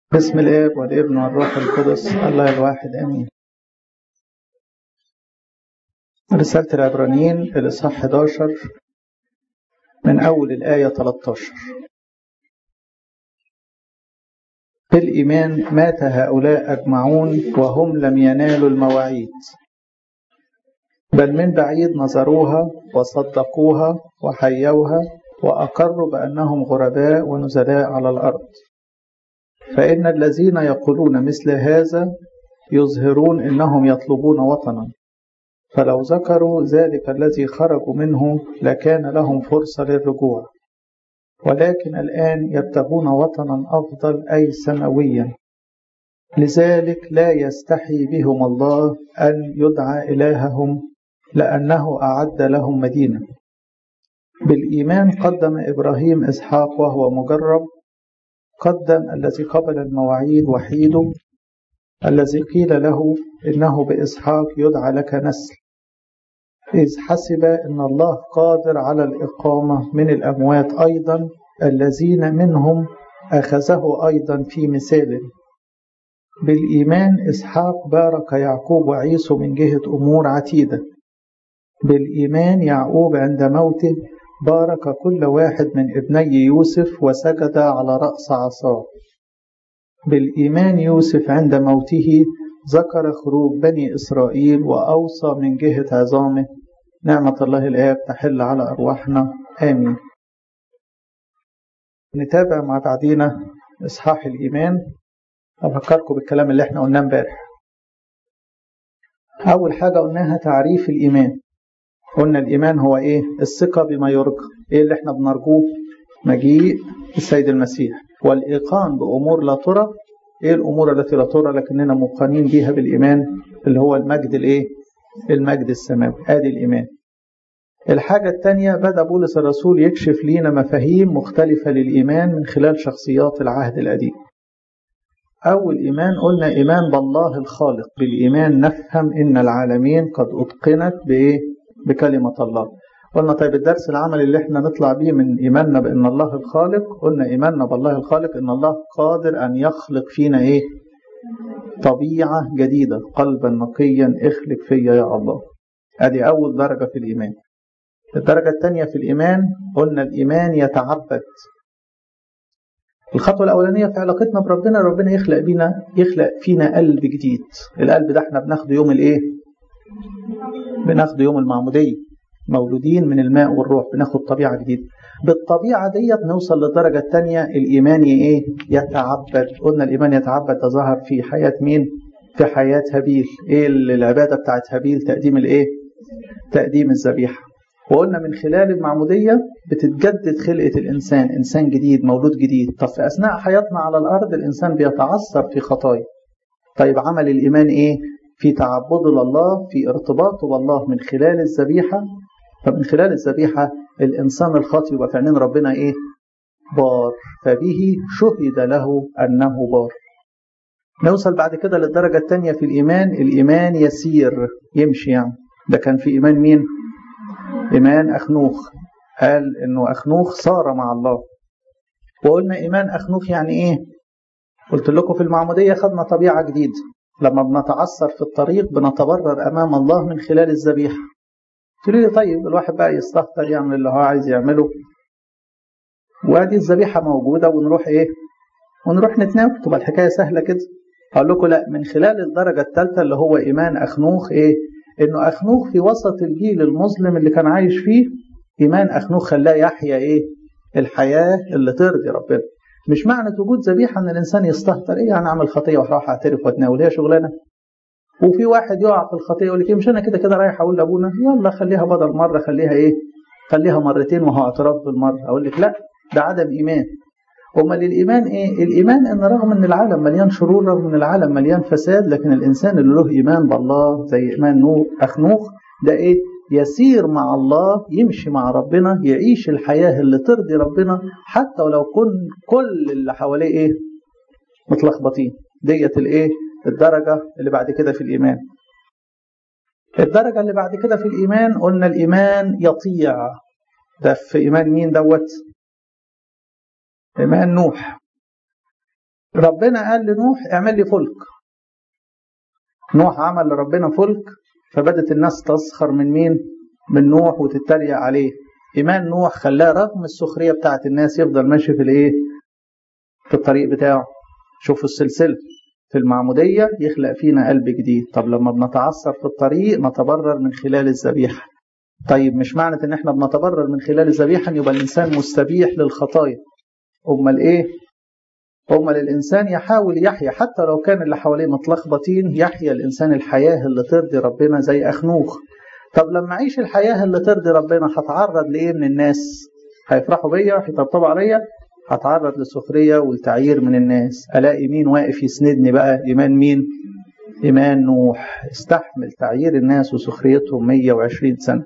بسم الاب والابن والروح القدس الله الواحد امين رسالة العبرانيين الإصحاح 11 من أول الآية 13 بالإيمان مات هؤلاء أجمعون وهم لم ينالوا المواعيد بل من بعيد نظروها وصدقوها وحيوها وأقروا بأنهم غرباء ونزلاء على الأرض فإن الذين يقولون مثل هذا يظهرون إنهم يطلبون وطنا فلو ذكروا ذلك الذي خرجوا منه لكان لهم فرصة للرجوع ولكن الآن يبتغون وطنا أفضل أي سماويا لذلك لا يستحي بهم الله أن يدعى إلههم لأنه أعد لهم مدينة بالإيمان قدم إبراهيم إسحاق وهو مجرب قدم الذي قبل المواعيد وحيده الذي قيل له إنه بإسحاق يدعى لك نسل إذ حسب أن الله قادر على الإقامة من الأموات أيضا الذين منهم أخذه أيضا في مثال بالإيمان إسحاق بارك يعقوب وعيسو من جهة أمور عتيدة بالإيمان يعقوب عند موته بارك كل واحد من ابني يوسف وسجد على رأس عصاه بالإيمان يوسف عند موته ذكر خروج بني إسرائيل وأوصى من جهة عظامه نعمة الله الآب تحل على أرواحنا آمين نتابع مع بعضينا إصحاح الإيمان أفكركم بالكلام اللي احنا قلناه امبارح أول حاجة قلناها تعريف الإيمان قلنا الإيمان هو إيه؟ الثقة بما يرجى إيه اللي احنا بنرجوه؟ مجيء السيد المسيح والإيقان بأمور لا ترى إيه الأمور التي لا ترى لكننا موقنين بها بالإيمان اللي هو المجد الإيه؟ المجد السماوي آدي الإيمان الحاجة الثانية بدأ بولس الرسول يكشف لينا مفاهيم مختلفة للإيمان من خلال شخصيات العهد القديم أول إيمان قلنا إيمان بالله الخالق بالإيمان نفهم إن العالمين قد أتقنت بإيه؟ بكلمة الله قلنا طيب الدرس العملي اللي احنا نطلع بيه من إيماننا بأن الله الخالق قلنا إيماننا بالله الخالق إن الله قادر أن يخلق فينا إيه طبيعة جديدة قلبا نقيا اخلق فيا يا الله ادي أول درجة في الإيمان الدرجة الثانية في الإيمان قلنا الإيمان يتعبد الخطوة الأولانية في علاقتنا بربنا ربنا يخلق بينا يخلق فينا قلب جديد القلب ده احنا بناخده يوم الايه بناخده يوم المعمودية مولودين من الماء والروح بناخد طبيعة جديدة بالطبيعة ديت نوصل للدرجة الثانية الإيمان إيه يتعبد قلنا الإيمان يتعبد تظهر في حياة مين في حياة هابيل إيه العبادة بتاعت هابيل تقديم الإيه تقديم الذبيحة وقلنا من خلال المعمودية بتتجدد خلقة الإنسان إنسان جديد مولود جديد طب في أثناء حياتنا على الأرض الإنسان بيتعثر في خطايا طيب عمل الإيمان إيه في تعبده لله في ارتباطه بالله من خلال الذبيحة فمن خلال الذبيحة الإنسان الخاطئ يبقى في عينين ربنا إيه بار فبه شهد له أنه بار نوصل بعد كده للدرجة الثانية في الإيمان الإيمان يسير يمشي يعني ده كان في إيمان مين إيمان أخنوخ قال إنه أخنوخ صار مع الله وقلنا إيمان أخنوخ يعني إيه قلت لكم في المعمودية خدنا طبيعة جديدة لما بنتعثر في الطريق بنتبرر أمام الله من خلال الذبيحة تقولي لي طيب الواحد بقى يستهتر يعمل اللي هو عايز يعمله وادي الذبيحة موجودة ونروح إيه ونروح نتناول تبقى الحكاية سهلة كده أقول لكم لا من خلال الدرجة الثالثة اللي هو إيمان أخنوخ إيه إنه أخنوخ في وسط الجيل المظلم اللي كان عايش فيه إيمان أخنوخ خلاه يحيا إيه الحياة اللي ترضي ربنا مش معنى وجود ذبيحة إن الإنسان يستهتر إيه يعني أعمل خطية وأروح أعترف وأتناول هي شغلانة وفي واحد يقع في الخطية يقول لك إيه مش أنا كده كده رايح أقول لأبونا يلا خليها بدل مرة خليها إيه خليها مرتين وهو اعتراف بالمرة أقول لك لا ده عدم إيمان أمال الإيمان إيه؟ الإيمان إن رغم إن العالم مليان شرور رغم إن العالم مليان فساد لكن الإنسان اللي له إيمان بالله زي إيمان نوح أخنوخ ده إيه؟ يسير مع الله يمشي مع ربنا يعيش الحياة اللي ترضي ربنا حتى ولو كن كل اللي حواليه إيه؟ متلخبطين ديت الإيه؟ الدرجة اللي بعد كده في الإيمان الدرجة اللي بعد كده في الإيمان قلنا الإيمان يطيع ده في إيمان مين دوت إيمان نوح ربنا قال لنوح اعمل لي فلك نوح عمل لربنا فلك فبدت الناس تسخر من مين من نوح وتتريق عليه إيمان نوح خلاه رغم السخرية بتاعت الناس يفضل ماشي في الإيه في الطريق بتاعه شوفوا السلسلة في المعمودية يخلق فينا قلب جديد طب لما بنتعثر في الطريق نتبرر من خلال الذبيحة طيب مش معنى ان احنا بنتبرر من خلال الذبيحة ان يبقى الانسان مستبيح للخطايا امال ايه امال الانسان يحاول يحيا حتى لو كان اللي حواليه متلخبطين يحيا الانسان الحياة اللي ترضي ربنا زي اخنوخ طب لما اعيش الحياة اللي ترضي ربنا هتعرض لايه من الناس هيفرحوا بيا هيطبطبوا عليا هتعرض لسخرية والتعيير من الناس ألاقي مين واقف يسندني بقى إيمان مين إيمان نوح استحمل تعيير الناس وسخريتهم 120 سنة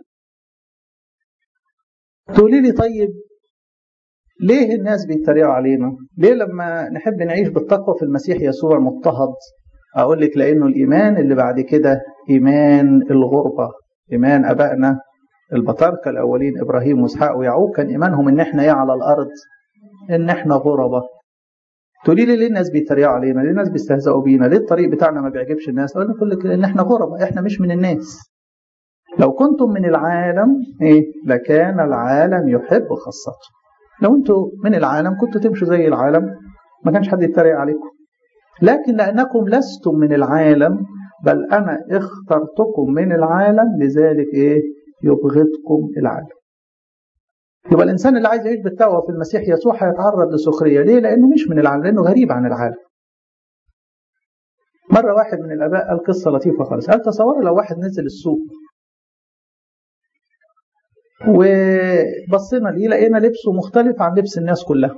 تقولي لي طيب ليه الناس بيتريقوا علينا ليه لما نحب نعيش بالتقوى في المسيح يسوع مضطهد أقول لك لأنه الإيمان اللي بعد كده إيمان الغربة إيمان أبائنا البطاركة الأولين إبراهيم وإسحاق ويعقوب كان إيمانهم إن إحنا إيه على الأرض ان احنا غربة تقولي لي ليه الناس بيتريقوا علينا ليه الناس بيستهزئوا بينا ليه الطريق بتاعنا ما بيعجبش الناس اقول لك ان احنا غربة احنا مش من الناس لو كنتم من العالم ايه لكان العالم يحب خاصته لو انتم من العالم كنتوا تمشوا زي العالم ما كانش حد يتريق عليكم لكن لانكم لستم من العالم بل انا اخترتكم من العالم لذلك ايه يبغضكم العالم يبقى الانسان اللي عايز يعيش بالتقوى في المسيح يسوع هيتعرض لسخريه ليه؟ لانه مش من العالم لانه غريب عن العالم. مره واحد من الاباء قال قصه لطيفه خالص قال تصوروا لو واحد نزل السوق وبصينا ليه لقينا لبسه مختلف عن لبس الناس كلها.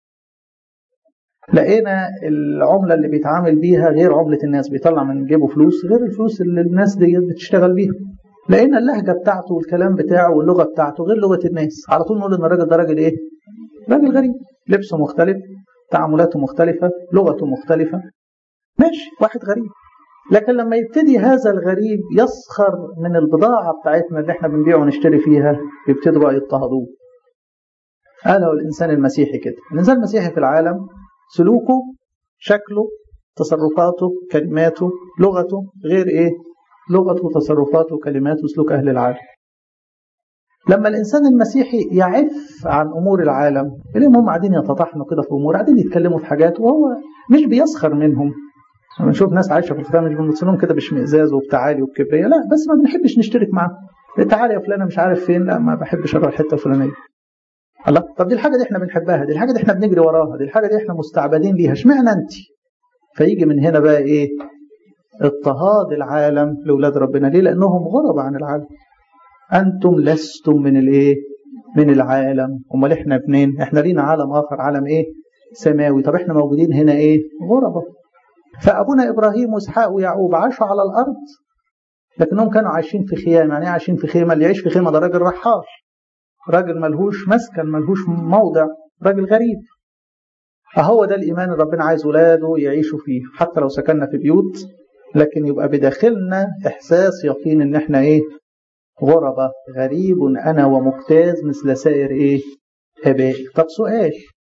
لقينا العمله اللي بيتعامل بيها غير عمله الناس بيطلع من جيبه فلوس غير الفلوس اللي الناس دي بتشتغل بيها. لقينا اللهجه بتاعته والكلام بتاعه واللغه بتاعته غير لغه الناس على طول نقول ان الراجل ده راجل ايه راجل غريب لبسه مختلف تعاملاته مختلفه لغته مختلفه ماشي واحد غريب لكن لما يبتدي هذا الغريب يسخر من البضاعه بتاعتنا اللي احنا بنبيع ونشتري فيها يبتدوا بقى يضطهدوه هذا هو الانسان المسيحي كده الانسان المسيحي في العالم سلوكه شكله تصرفاته كلماته لغته غير ايه لغته وتصرفاته وكلماته وسلوك أهل العالم لما الإنسان المسيحي يعف عن أمور العالم إليهم هم قاعدين يتطحنوا كده في أمور قاعدين يتكلموا في حاجات وهو مش بيسخر منهم لما نشوف ناس عايشة في الختام مش بنبص كده باشمئزاز وبتعالي وبكبرية لا بس ما بنحبش نشترك معاهم تعالى يا فلانة مش عارف فين لا ما بحبش أروح الحتة الفلانية الله طب دي الحاجة دي احنا بنحبها دي الحاجة دي احنا بنجري وراها دي الحاجة دي احنا مستعبدين ليها اشمعنى انت فيجي من هنا بقى ايه اضطهاد العالم لأولاد ربنا ليه لأنهم غرب عن العالم أنتم لستم من الإيه من العالم أمال إحنا منين إحنا لينا عالم آخر عالم إيه سماوي طب إحنا موجودين هنا إيه غربة فأبونا إبراهيم وإسحاق ويعقوب عاشوا على الأرض لكنهم كانوا عايشين في خيام يعني عايشين في خيمة اللي يعيش في خيمة ده راجل رحال راجل ملهوش مسكن ملهوش موضع راجل غريب فهو ده الإيمان اللي ربنا عايز ولاده يعيشوا فيه حتى لو سكننا في بيوت لكن يبقى بداخلنا إحساس يقين إن إحنا إيه غربة غريب أنا ومجتاز مثل سائر إيه آبائي طب سؤال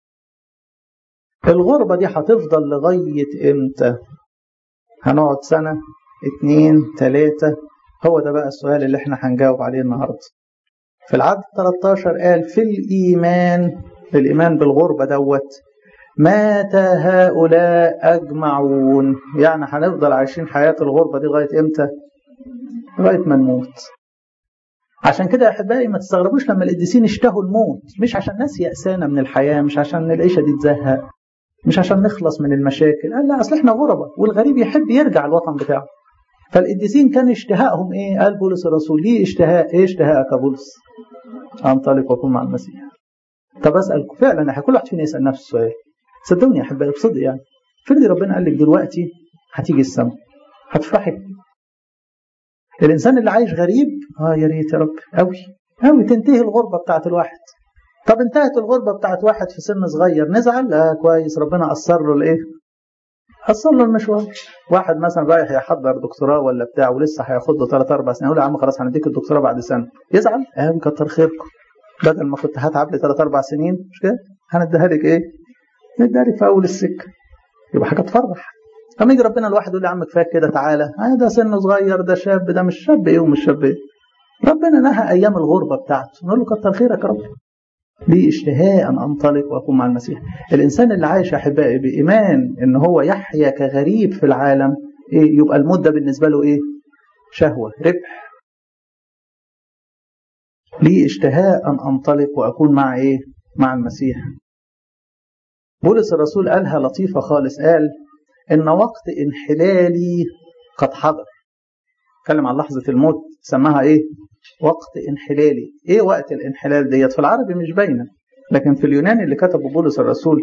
الغربة دي هتفضل لغاية إمتى هنقعد سنة اتنين تلاتة هو ده بقى السؤال اللي احنا هنجاوب عليه النهاردة في العدد 13 قال في الإيمان في الإيمان بالغربة دوت مات هؤلاء أجمعون يعني هنفضل عايشين حياة الغربة دي لغاية إمتى؟ لغاية ما نموت عشان كده يا أحبائي ما تستغربوش لما القديسين اشتهوا الموت مش عشان ناس يأسانا من الحياة مش عشان العيشة دي تزهق مش عشان نخلص من المشاكل قال لا أصل احنا غربة والغريب يحب يرجع الوطن بتاعه فالقديسين كان اشتهائهم ايه؟ قال بولس الرسول ليه اشتهاء؟ ايه اشتهاءك يا بولس؟ انطلق واكون مع المسيح. طب اسال فعلا كل واحد فينا يسال نفسه السؤال صدقوني يا احبائي بصدق يعني فرضي ربنا قال لك دلوقتي هتيجي السماء هتفرحي الانسان اللي عايش غريب اه يا ريت يا رب قوي قوي تنتهي الغربه بتاعت الواحد طب انتهت الغربه بتاعت واحد في سن صغير نزعل لا كويس ربنا قصر له الايه قصر له المشوار واحد مثلا رايح يحضر دكتوراه ولا بتاع ولسه هياخد له 3 4 سنين يقول يا عم خلاص هنديك الدكتوراه بعد سنه يزعل اه كتر خيركم بدل ما كنت هتعب لي 3 4 سنين مش كده هنديها لك ايه نديها لك في اول السكه يبقى حاجه تفرح لما يجي ربنا الواحد يقول يا عم كفايه كده تعالى آه ده سنه صغير ده شاب ده مش شاب ايه ومش شاب ايه ربنا نهى ايام الغربه بتاعته نقول له كتر خيرك يا رب لي اشتهاء ان انطلق واكون مع المسيح الانسان اللي عايش يا احبائي بايمان ان هو يحيا كغريب في العالم إيه يبقى المده بالنسبه له ايه شهوه ربح لي اشتهاء ان انطلق واكون مع ايه مع المسيح بولس الرسول قالها لطيفه خالص قال ان وقت انحلالي قد حضر اتكلم عن لحظه الموت سماها ايه وقت انحلالي ايه وقت الانحلال ديت في العربي مش باينه لكن في اليوناني اللي كتبه بولس الرسول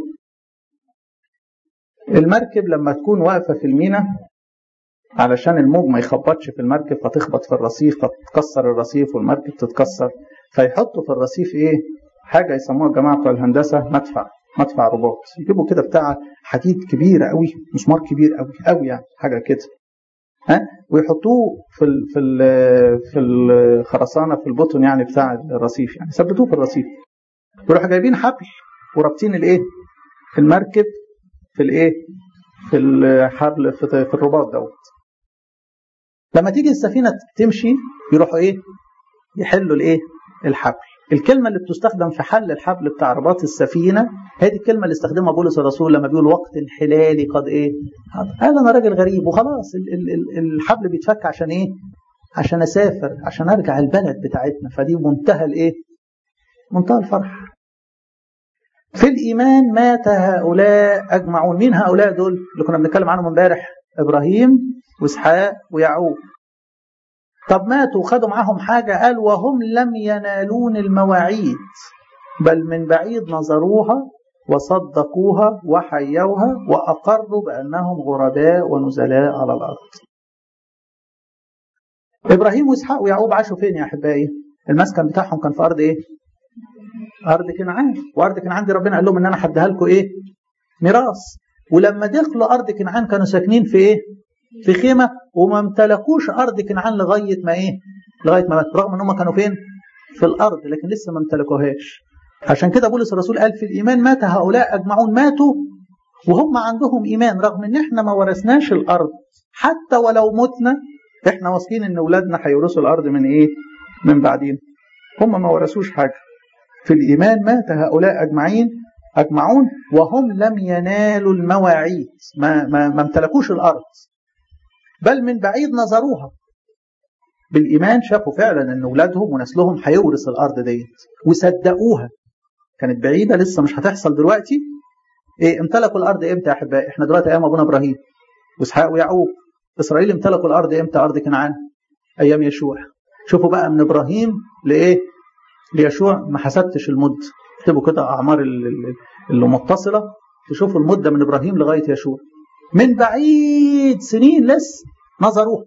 المركب لما تكون واقفه في المينا علشان الموج ما يخبطش في المركب فتخبط في الرصيف فتتكسر الرصيف والمركب تتكسر فيحطوا في الرصيف ايه حاجه يسموها الجماعه بتوع الهندسه مدفع مدفع رباط يجيبوا كده بتاع حديد كبيره قوي مسمار كبير قوي قوي يعني حاجه كده ها ويحطوه في ال في ال في الخرسانه في البطن يعني بتاع الرصيف يعني ثبتوه في الرصيف ويروحوا جايبين حبل ورابطين الايه في المركب في الايه في الحبل في, في الرباط دوت لما تيجي السفينه تمشي يروحوا ايه يحلوا الايه الحبل الكلمه اللي بتستخدم في حل الحبل بتاع رباط السفينه هي دي الكلمه اللي استخدمها بولس الرسول لما بيقول وقت انحلالي قد ايه قال انا راجل غريب وخلاص ال ال ال الحبل بيتفك عشان ايه عشان اسافر عشان ارجع البلد بتاعتنا فدي منتهى الايه منتهى الفرح في الايمان مات هؤلاء اجمعون مين هؤلاء دول اللي كنا بنتكلم عنهم امبارح ابراهيم واسحاق ويعقوب طب ماتوا وخدوا معاهم حاجة قال وهم لم ينالون المواعيد بل من بعيد نظروها وصدقوها وحيوها وأقروا بأنهم غرباء ونزلاء على الأرض إبراهيم وإسحاق ويعقوب عاشوا فين يا أحبائي المسكن بتاعهم كان في أرض إيه أرض كنعان وأرض كنعان دي ربنا قال لهم إن أنا هديها لكم إيه ميراث ولما دخلوا أرض كنعان كانوا ساكنين في إيه في خيمة وما امتلكوش أرض كنعان لغاية ما إيه لغاية ما مات رغم إن هم كانوا فين في الأرض لكن لسه ما امتلكوهاش عشان كده بولس الرسول قال في الإيمان مات هؤلاء أجمعون ماتوا وهم عندهم إيمان رغم إن إحنا ما ورثناش الأرض حتى ولو متنا إحنا واثقين إن أولادنا هيورثوا الأرض من إيه من بعدين هم ما ورثوش حاجة في الإيمان مات هؤلاء أجمعين أجمعون وهم لم ينالوا المواعيد ما, ما, ما امتلكوش الأرض بل من بعيد نظروها بالإيمان شافوا فعلا أن أولادهم ونسلهم هيورث الأرض ديت وصدقوها كانت بعيدة لسه مش هتحصل دلوقتي إيه امتلكوا الأرض إمتى يا أحبائي إحنا دلوقتي أيام أبونا إبراهيم وإسحاق ويعقوب إسرائيل امتلكوا الأرض إمتى أرض كنعان أيام يشوع شوفوا بقى من إبراهيم لإيه ليشوع ما حسبتش المدة اكتبوا كده أعمار اللي متصلة تشوفوا المدة من إبراهيم لغاية يشوع من بعيد سنين لسه نظروها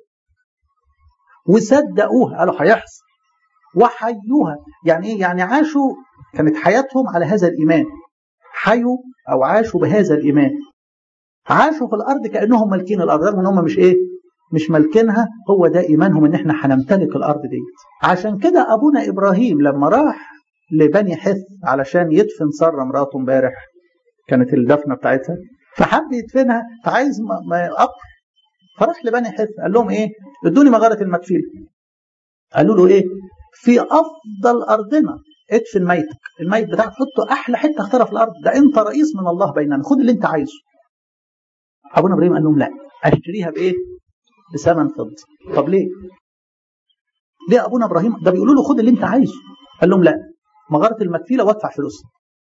وصدقوها قالوا هيحصل وحيوها يعني ايه يعني عاشوا كانت حياتهم على هذا الايمان حيوا او عاشوا بهذا الايمان عاشوا في الارض كانهم مالكين الارض رغم ان هم مش ايه مش مالكينها هو ده ايمانهم ان احنا هنمتلك الارض ديت عشان كده ابونا ابراهيم لما راح لبني حث علشان يدفن ساره مراته امبارح كانت الدفنه بتاعتها فحب يدفنها فعايز ما قبر فراح لبني حث قال لهم ايه ادوني مغاره المكفيل قالوا له ايه في افضل ارضنا ادفن ميتك الميت بتاعك حطه احلى حته اختارها في الارض ده انت رئيس من الله بيننا خد اللي انت عايزه ابونا ابراهيم قال لهم لا اشتريها بايه بثمن فضه طب ليه ليه ابونا ابراهيم ده بيقولوا له خد اللي انت عايزه قال لهم لا مغاره المكفيله وادفع فلوسها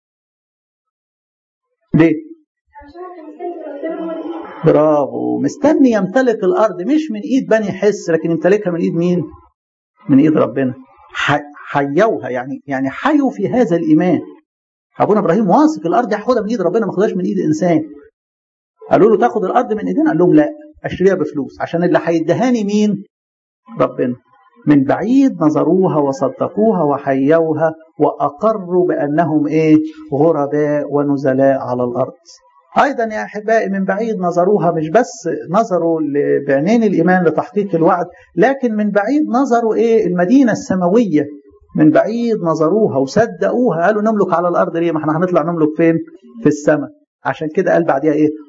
ليه برافو مستني يمتلك الارض مش من ايد بني حس لكن يمتلكها من ايد مين من ايد ربنا حيوها يعني يعني حيوا في هذا الايمان ابونا ابراهيم واثق الارض هاخدها من ايد ربنا ما خدهاش من ايد انسان قالوا له تاخد الارض من ايدينا قال لهم لا اشتريها بفلوس عشان اللي هيدهاني مين ربنا من بعيد نظروها وصدقوها وحيوها واقروا بانهم ايه غرباء ونزلاء على الارض ايضا يا احبائي من بعيد نظروها مش بس نظروا بعينين الايمان لتحقيق الوعد لكن من بعيد نظروا ايه المدينه السماويه من بعيد نظروها وصدقوها قالوا نملك على الارض ليه ما احنا هنطلع نملك فين في السماء عشان كده قال بعديها ايه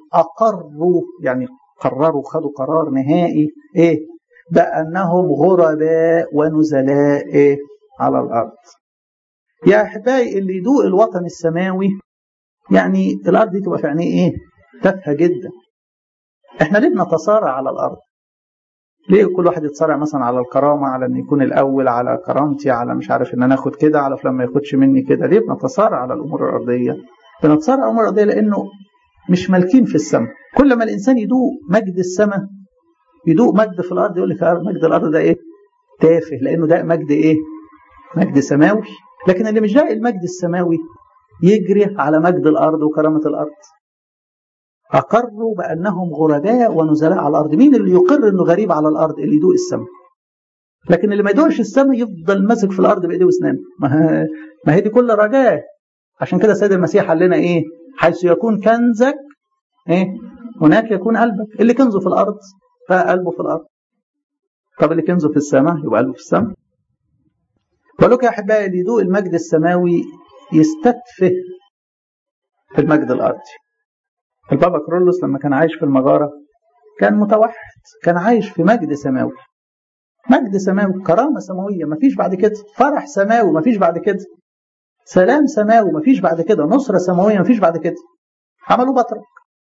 اقروا يعني قرروا خدوا قرار نهائي ايه بانهم غرباء ونزلاء إيه؟ على الارض يا احبائي اللي يدوق الوطن السماوي يعني الارض دي تبقى في عينيه ايه تافهه جدا احنا ليه بنتصارع على الارض ليه كل واحد يتصارع مثلا على الكرامه على ان يكون الاول على كرامتي على مش عارف ان انا اخد كده على فلان ما ياخدش مني كده ليه بنتصارع على الامور الارضيه بنتصارع على الامور الارضيه لانه مش مالكين في السماء كل ما الانسان يدوق مجد السماء يدوق مجد في الارض يقول لك مجد الارض ده ايه تافه لانه ده مجد ايه مجد سماوي لكن اللي مش لاقي المجد السماوي يجري على مجد الارض وكرامه الارض اقروا بانهم غرباء ونزلاء على الارض مين اللي يقر انه غريب على الارض اللي يدوق السماء لكن اللي ما يدوقش السماء يفضل ماسك في الارض بايديه واسنانه ما, ما هي دي كل رجاه عشان كده السيد المسيح قال لنا ايه حيث يكون كنزك ايه هناك يكون قلبك اللي كنزه في الارض فقلبه في الارض طب اللي كنزه في السماء يبقى قلبه في السماء بقول لك يا احبائي اللي يدوق المجد السماوي يستتفه في المجد الارضي البابا كرولوس لما كان عايش في المغاره كان متوحد كان عايش في مجد سماوي مجد سماوي كرامه سماويه مفيش بعد كده فرح سماوي مفيش بعد كده سلام سماوي مفيش بعد كده نصره سماويه مفيش بعد كده عملوا بطرك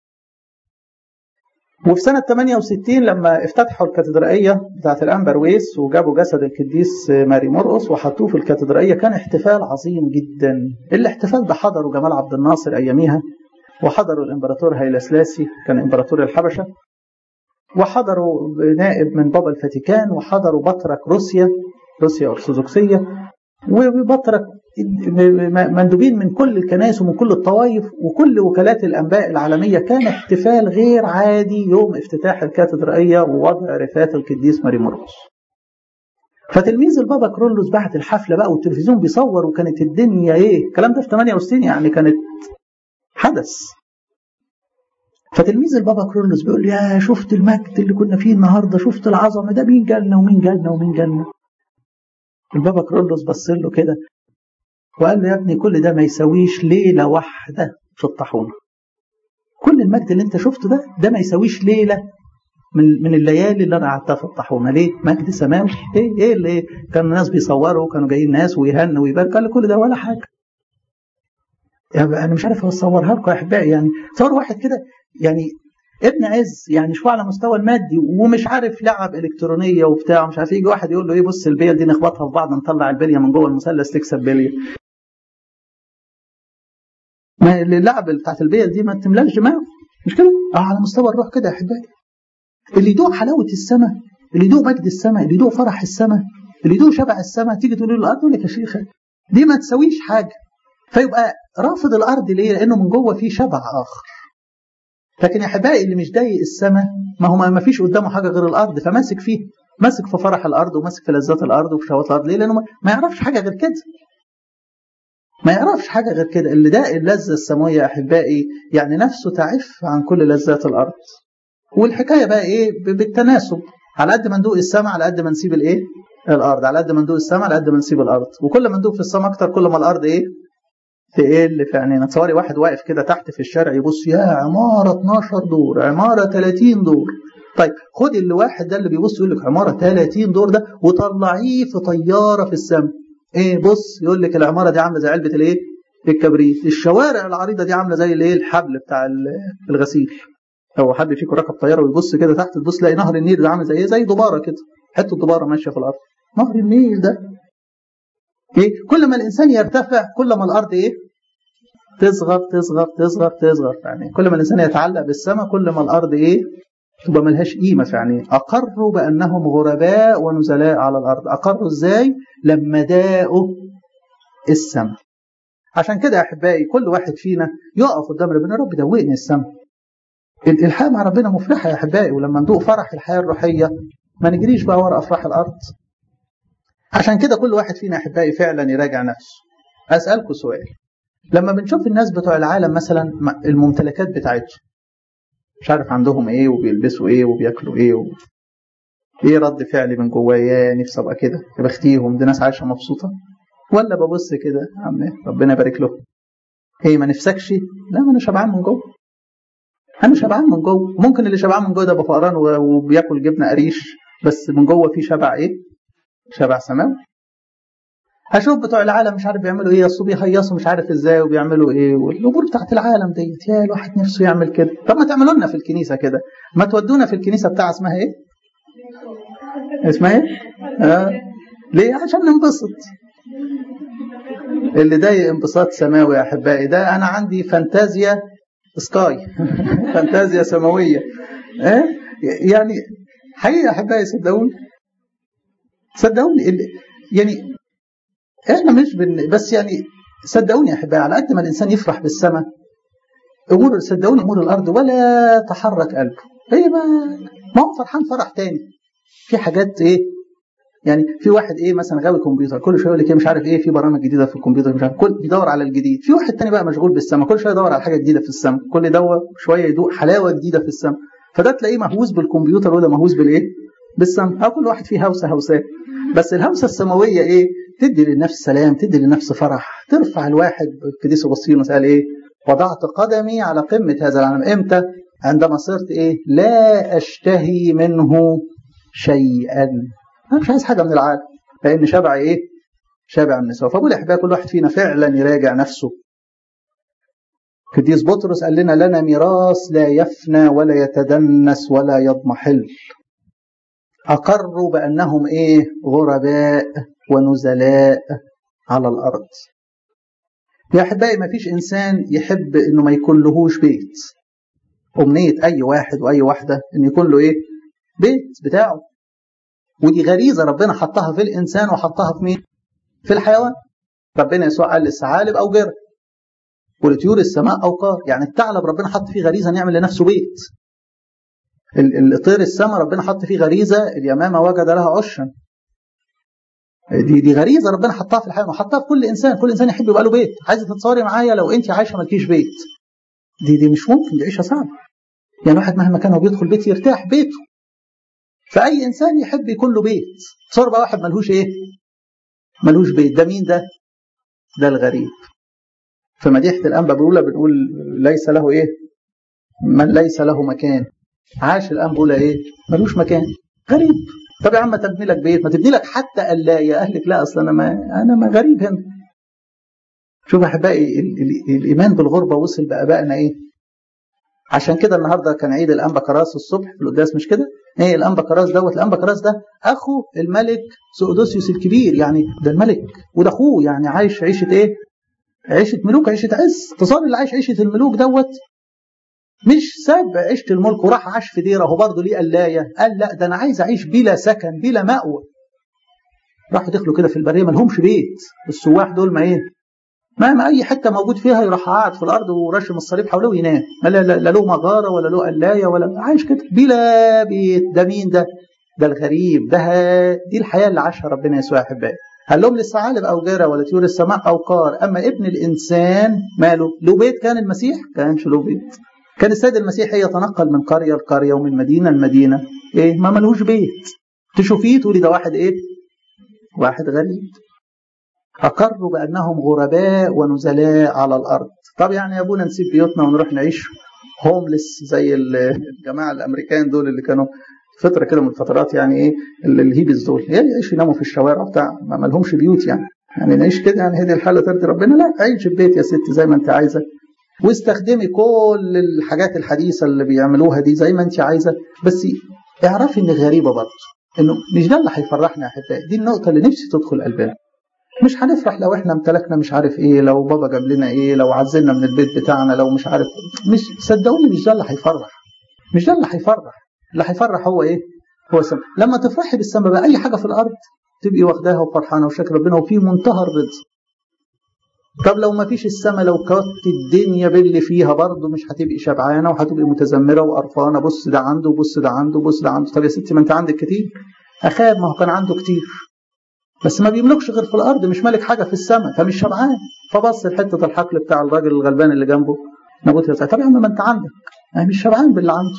وفي سنة 68 لما افتتحوا الكاتدرائية بتاعت الأنبرويس وجابوا جسد القديس ماري مرقس وحطوه في الكاتدرائية كان احتفال عظيم جدا الاحتفال ده حضروا جمال عبد الناصر أياميها وحضروا الإمبراطور هيلا سلاسي كان إمبراطور الحبشة وحضروا نائب من بابا الفاتيكان وحضروا بطرك روسيا روسيا أرثوذكسية وبطرك مندوبين من كل الكنائس ومن كل الطوائف وكل وكالات الانباء العالميه كان احتفال غير عادي يوم افتتاح الكاتدرائيه ووضع رفات القديس ماري مرقس. فتلميذ البابا كرولوس بعد الحفله بقى والتلفزيون بيصور وكانت الدنيا ايه؟ الكلام ده في 68 يعني كانت حدث. فتلميذ البابا كرولوس بيقول يا شفت المجد اللي كنا فيه النهارده شفت العظمه ده مين جالنا ومين جالنا ومين جالنا. البابا كرولوس بص له كده وقال له يا ابني كل ده ما يساويش ليلة واحدة في الطاحونة كل المجد اللي انت شفته ده ده ما يساويش ليلة من من الليالي اللي انا قعدتها في الطاحونة ليه؟ مجد سماوي ايه ايه اللي كانوا الناس بيصوروا وكانوا جايين ناس ويهنوا ويباركوا قال كل ده ولا حاجة يعني انا مش عارف اصورها لكم يا احبائي يعني تصور واحد كده يعني ابن عز يعني شويه على مستوى المادي ومش عارف لعب الكترونيه وبتاع مش عارف يجي واحد يقول له ايه بص البليه دي نخبطها في بعض نطلع البليه من جوه المثلث تكسب بليه ما اللعب بتاعت البيل دي ما تملاش دماغه مش كده؟ اه على مستوى الروح كده يا احبائي اللي يدوق حلاوه السماء اللي يدوق مجد السماء اللي يدوق فرح السماء اللي يدوق شبع السماء تيجي تقول له الارض يقول لك يا شيخ دي ما تساويش حاجه فيبقى رافض الارض ليه؟ لانه من جوه فيه شبع اخر لكن يا احبائي اللي مش ضايق السماء ما هو ما فيش قدامه حاجه غير الارض فماسك فيه ماسك في فرح الارض وماسك في لذات الارض وفي شهوات الارض ليه؟ لانه ما يعرفش حاجه غير كده ما يعرفش حاجة غير كده اللي ده اللذة السماوية يا أحبائي يعني نفسه تعف عن كل لذات الأرض والحكاية بقى إيه بالتناسب على قد ما ندوق السماء على قد ما نسيب الإيه الأرض على قد ما ندوق السماء على قد ما نسيب الأرض وكل ما ندوق في السماء أكتر كل ما الأرض إيه تقل في عينينا تصوري واحد واقف كده تحت في الشارع يبص يا عمارة 12 دور عمارة 30 دور طيب خد اللي واحد ده اللي بيبص يقول لك عمارة 30 دور ده وطلعيه في طيارة في السماء ايه بص يقول لك العماره دي عامله زي علبه الايه الكبريت الشوارع العريضه دي عامله زي الايه الحبل بتاع الغسيل لو حد فيكم ركب طياره ويبص كده تحت تبص تلاقي نهر النيل ده عامل زي ايه زي دباره كده حته دباره ماشيه في الارض نهر النيل ده ايه كل ما الانسان يرتفع كل ما الارض ايه تصغر تصغر تصغر تصغر يعني كل ما الانسان يتعلق بالسماء كل ما الارض ايه تبقى ملهاش قيمة في عينيه أقروا بأنهم غرباء ونزلاء على الأرض أقروا إزاي لما داقوا السماء عشان كده يا أحبائي كل واحد فينا يقف قدام ربنا رب دوقني السماء الحياة مع ربنا مفرحة يا أحبائي ولما ندوق فرح الحياة الروحية ما نجريش بقى ورا أفراح الأرض عشان كده كل واحد فينا يا أحبائي فعلا يراجع نفسه أسألكم سؤال لما بنشوف الناس بتوع العالم مثلا الممتلكات بتاعتهم مش عارف عندهم ايه وبيلبسوا ايه وبياكلوا ايه و... ايه رد فعلي من جوايا نفسي ابقى كده يا بختيهم دي ناس عايشه مبسوطه ولا ببص كده يا عم ربنا يبارك له ايه ما نفسكش لا ما انا شبعان من جوه انا شبعان من جوه ممكن اللي شبعان من جوه ده بفقران وبياكل جبنه قريش بس من جوه في شبع ايه شبع سماوي هشوف بتوع العالم مش عارف بيعملوا ايه اصل بيهيصوا مش عارف ازاي وبيعملوا ايه والامور بتاعت العالم ديت يا الواحد نفسه يعمل كده طب ما تعملوا لنا في الكنيسه كده ما تودونا في الكنيسه بتاع اسمها ايه اسمها ايه آه. ليه عشان ننبسط اللي ده انبساط سماوي يا احبائي ده انا عندي فانتازيا سكاي فانتازيا سماويه إيه؟ يعني حقيقه يا احبائي صدقوني صدقوني يعني احنا مش بن بس يعني صدقوني يا احبائي على قد ما الانسان يفرح بالسماء امور صدقوني امور الارض ولا تحرك قلبه هي ما ما هو فرحان فرح تاني في حاجات ايه يعني في واحد ايه مثلا غاوي كمبيوتر كل شويه يقول لك ايه مش عارف ايه في برامج جديده في الكمبيوتر مش عارف كل بيدور على الجديد في واحد تاني بقى مشغول بالسماء كل شويه يدور على حاجه جديده في السماء كل دوا شويه يدوق حلاوه جديده في السماء فده تلاقيه مهووس بالكمبيوتر وده مهووس بالايه بالسماء او كل واحد فيه هوسه هوسات بس الهوسه السماويه ايه تدي للنفس سلام تدي للنفس فرح ترفع الواحد القديس اغسطينوس قال ايه وضعت قدمي على قمه هذا العالم امتى عندما صرت ايه لا اشتهي منه شيئا انا مش عايز حاجه من العالم لان شبع ايه شبع من السوا فبقول احبائي كل واحد فينا فعلا يراجع نفسه قديس بطرس قال لنا لنا ميراث لا يفنى ولا يتدنس ولا يضمحل أقروا بأنهم إيه غرباء ونزلاء على الأرض يا أحبائي ما فيش إنسان يحب إنه ما يكون لهوش بيت أمنية أي واحد وأي واحدة إن يكون له إيه بيت بتاعه ودي غريزة ربنا حطها في الإنسان وحطها في مين في الحيوان ربنا يسوع قال للثعالب أو جر ولطيور السماء أو قار يعني الثعلب ربنا حط فيه غريزة أن يعمل لنفسه بيت الطير السماء ربنا حط فيه غريزة اليمامة وجد لها عشا دي دي غريزه ربنا حطها في الحياه وحطها في كل انسان كل انسان يحب يبقى له بيت عايزه تتصوري معايا لو انت عايشه مالكيش بيت دي دي مش ممكن دي عيشه صعبه يعني الواحد مهما كان هو بيدخل بيت يرتاح بيته فاي انسان يحب يكون له بيت تصور بقى واحد ملهوش ايه ملهوش بيت ده مين ده ده الغريب في مديحه الانبا الاولى بنقول ليس له ايه من ليس له مكان عاش الانبا الاولى ايه ملوش مكان غريب طب يا عم تبني لك بيت ما تبني لك حتى قلايه اهلك لا اصل انا ما انا ما غريب هنا شوف احبائي الايمان بالغربه وصل بابائنا ايه عشان كده النهارده كان عيد الانبا كراس الصبح في القداس مش كده ايه الانبا كراس دوت الانبا كراس ده اخو الملك سؤدوسيوس الكبير يعني ده الملك وده اخوه يعني عايش عيشه ايه عيشه ملوك عيشه عز تصور اللي عايش عيشه الملوك دوت مش ساب عيشة الملك وراح عاش في ديره هو برضه ليه قلاية قال لا ده أنا عايز أعيش بلا سكن بلا مأوى راحوا دخلوا كده في البرية ما لهمش بيت السواح دول ما إيه ما, ما أي حتة موجود فيها يروح قاعد في الأرض ورشم الصليب حوله وينام لا, لا, لا له مغارة ولا له قلاية ولا عايش كده بلا بيت ده مين ده؟ ده الغريب ده دي الحياة اللي عاشها ربنا يسوع يا أحبائي قال لهم للثعالب أو جرى ولا طيور السماء أو قار أما ابن الإنسان ماله له بيت كان المسيح كانش له بيت كان السيد المسيح يتنقل من قرية لقرية ومن مدينة لمدينة إيه ما ملهوش بيت تشوفيه تقولي ده واحد إيه واحد غريب أقروا بأنهم غرباء ونزلاء على الأرض طب يعني يا أبونا نسيب بيوتنا ونروح نعيش هوملس زي الجماعة الأمريكان دول اللي كانوا فترة كده من الفترات يعني إيه الهيبز دول يعني يعيشوا يناموا في الشوارع بتاع ما لهمش بيوت يعني يعني نعيش كده يعني هذه الحالة ترضي ربنا لا عيش في بيت يا ست زي ما أنت عايزة واستخدمي كل الحاجات الحديثة اللي بيعملوها دي زي ما انت عايزة بس اعرفي انك غريبة برضه انه مش ده اللي هيفرحنا يا احبائي دي النقطة اللي نفسي تدخل قلبنا مش هنفرح لو احنا امتلكنا مش عارف ايه لو بابا جاب لنا ايه لو عزلنا من البيت بتاعنا لو مش عارف مش صدقوني مش ده اللي هيفرح مش ده اللي هيفرح اللي هيفرح هو ايه هو السماء لما تفرحي بالسماء بقى اي حاجة في الارض تبقي واخداها وفرحانة وشاكر ربنا وفي منتهى الرضا طب لو ما فيش السماء لو كانت الدنيا باللي فيها برضه مش هتبقي شبعانه وهتبقي متذمره وقرفانه بص ده عنده بص ده عنده بص ده عنده طب يا ستي ما انت عندك كتير اخاب ما هو كان عنده كتير بس ما بيملكش غير في الارض مش مالك حاجه في السماء فمش شبعان فبص لحته الحقل بتاع الراجل الغلبان اللي جنبه نابوت يا طب يا عم ما انت عندك يعني مش شبعان باللي عنده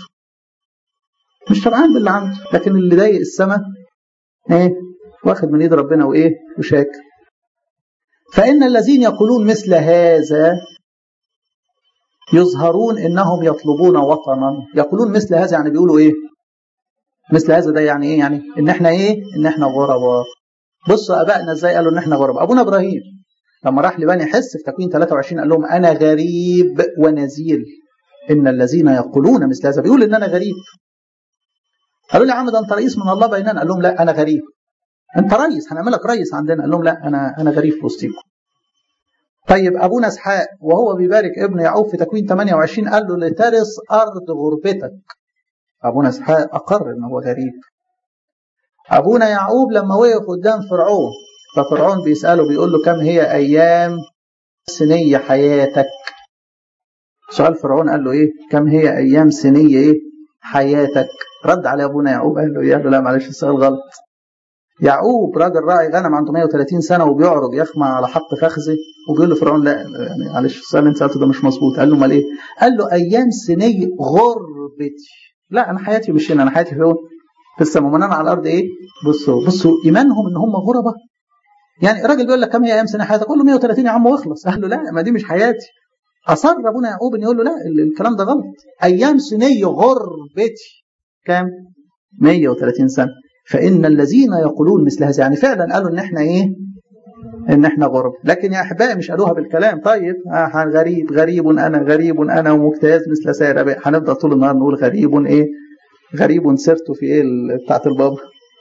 مش شبعان باللي عنده لكن اللي ضايق السماء ايه واخد من ايد ربنا وايه وشاكر فإن الذين يقولون مثل هذا يظهرون انهم يطلبون وطنا يقولون مثل هذا يعني بيقولوا ايه مثل هذا ده يعني ايه يعني ان احنا ايه ان احنا غرباء بصوا ابائنا ازاي قالوا ان احنا غرباء ابونا ابراهيم لما راح لبني حس في تكوين 23 قال لهم انا غريب ونزيل ان الذين يقولون مثل هذا بيقول ان انا غريب قالوا لي يا عم ده انت رئيس من الله بيننا قال لهم لا انا غريب انت رئيس هنعملك رئيس عندنا قال لهم لا انا انا غريب في وسطيكم طيب ابونا اسحاق وهو بيبارك ابن يعقوب في تكوين 28 قال له لترث ارض غربتك ابونا اسحاق اقر ان هو غريب ابونا يعقوب لما وقف قدام فرعون ففرعون بيساله بيقول له كم هي ايام سنيه حياتك سؤال فرعون قال له ايه كم هي ايام سنيه ايه حياتك رد على ابونا يعقوب قال له ايه قال له لا معلش السؤال غلط يعقوب راجل راعي غنم عنده 130 سنه وبيعرج يخمع على حق فخذه وبيقول له فرعون لا يعني معلش السؤال اللي انت سالته ده مش مظبوط قال له امال ايه؟ قال له ايام سنيه غربتي لا انا حياتي مش هنا انا حياتي فين؟ في السماء ومن انا على الارض ايه؟ بصوا بصوا ايمانهم ان هم غرباء يعني الراجل بيقول لك كم هي ايام سنه حياتك؟ قول له 130 يا عم واخلص قال له لا ما دي مش حياتي اصر ابونا يعقوب ان يقول له لا الكلام ده غلط ايام سنيه غربتي كام؟ 130 سنه فإن الذين يقولون مثل هذا يعني فعلا قالوا إن إحنا إيه؟ إن إحنا غرب، لكن يا أحبائي مش قالوها بالكلام، طيب آه غريب غريب أنا غريب أنا ومجتاز مثل سائر أبائي، هنفضل طول النهار نقول غريب إيه؟ غريب سرت في إيه بتاعت البابا؟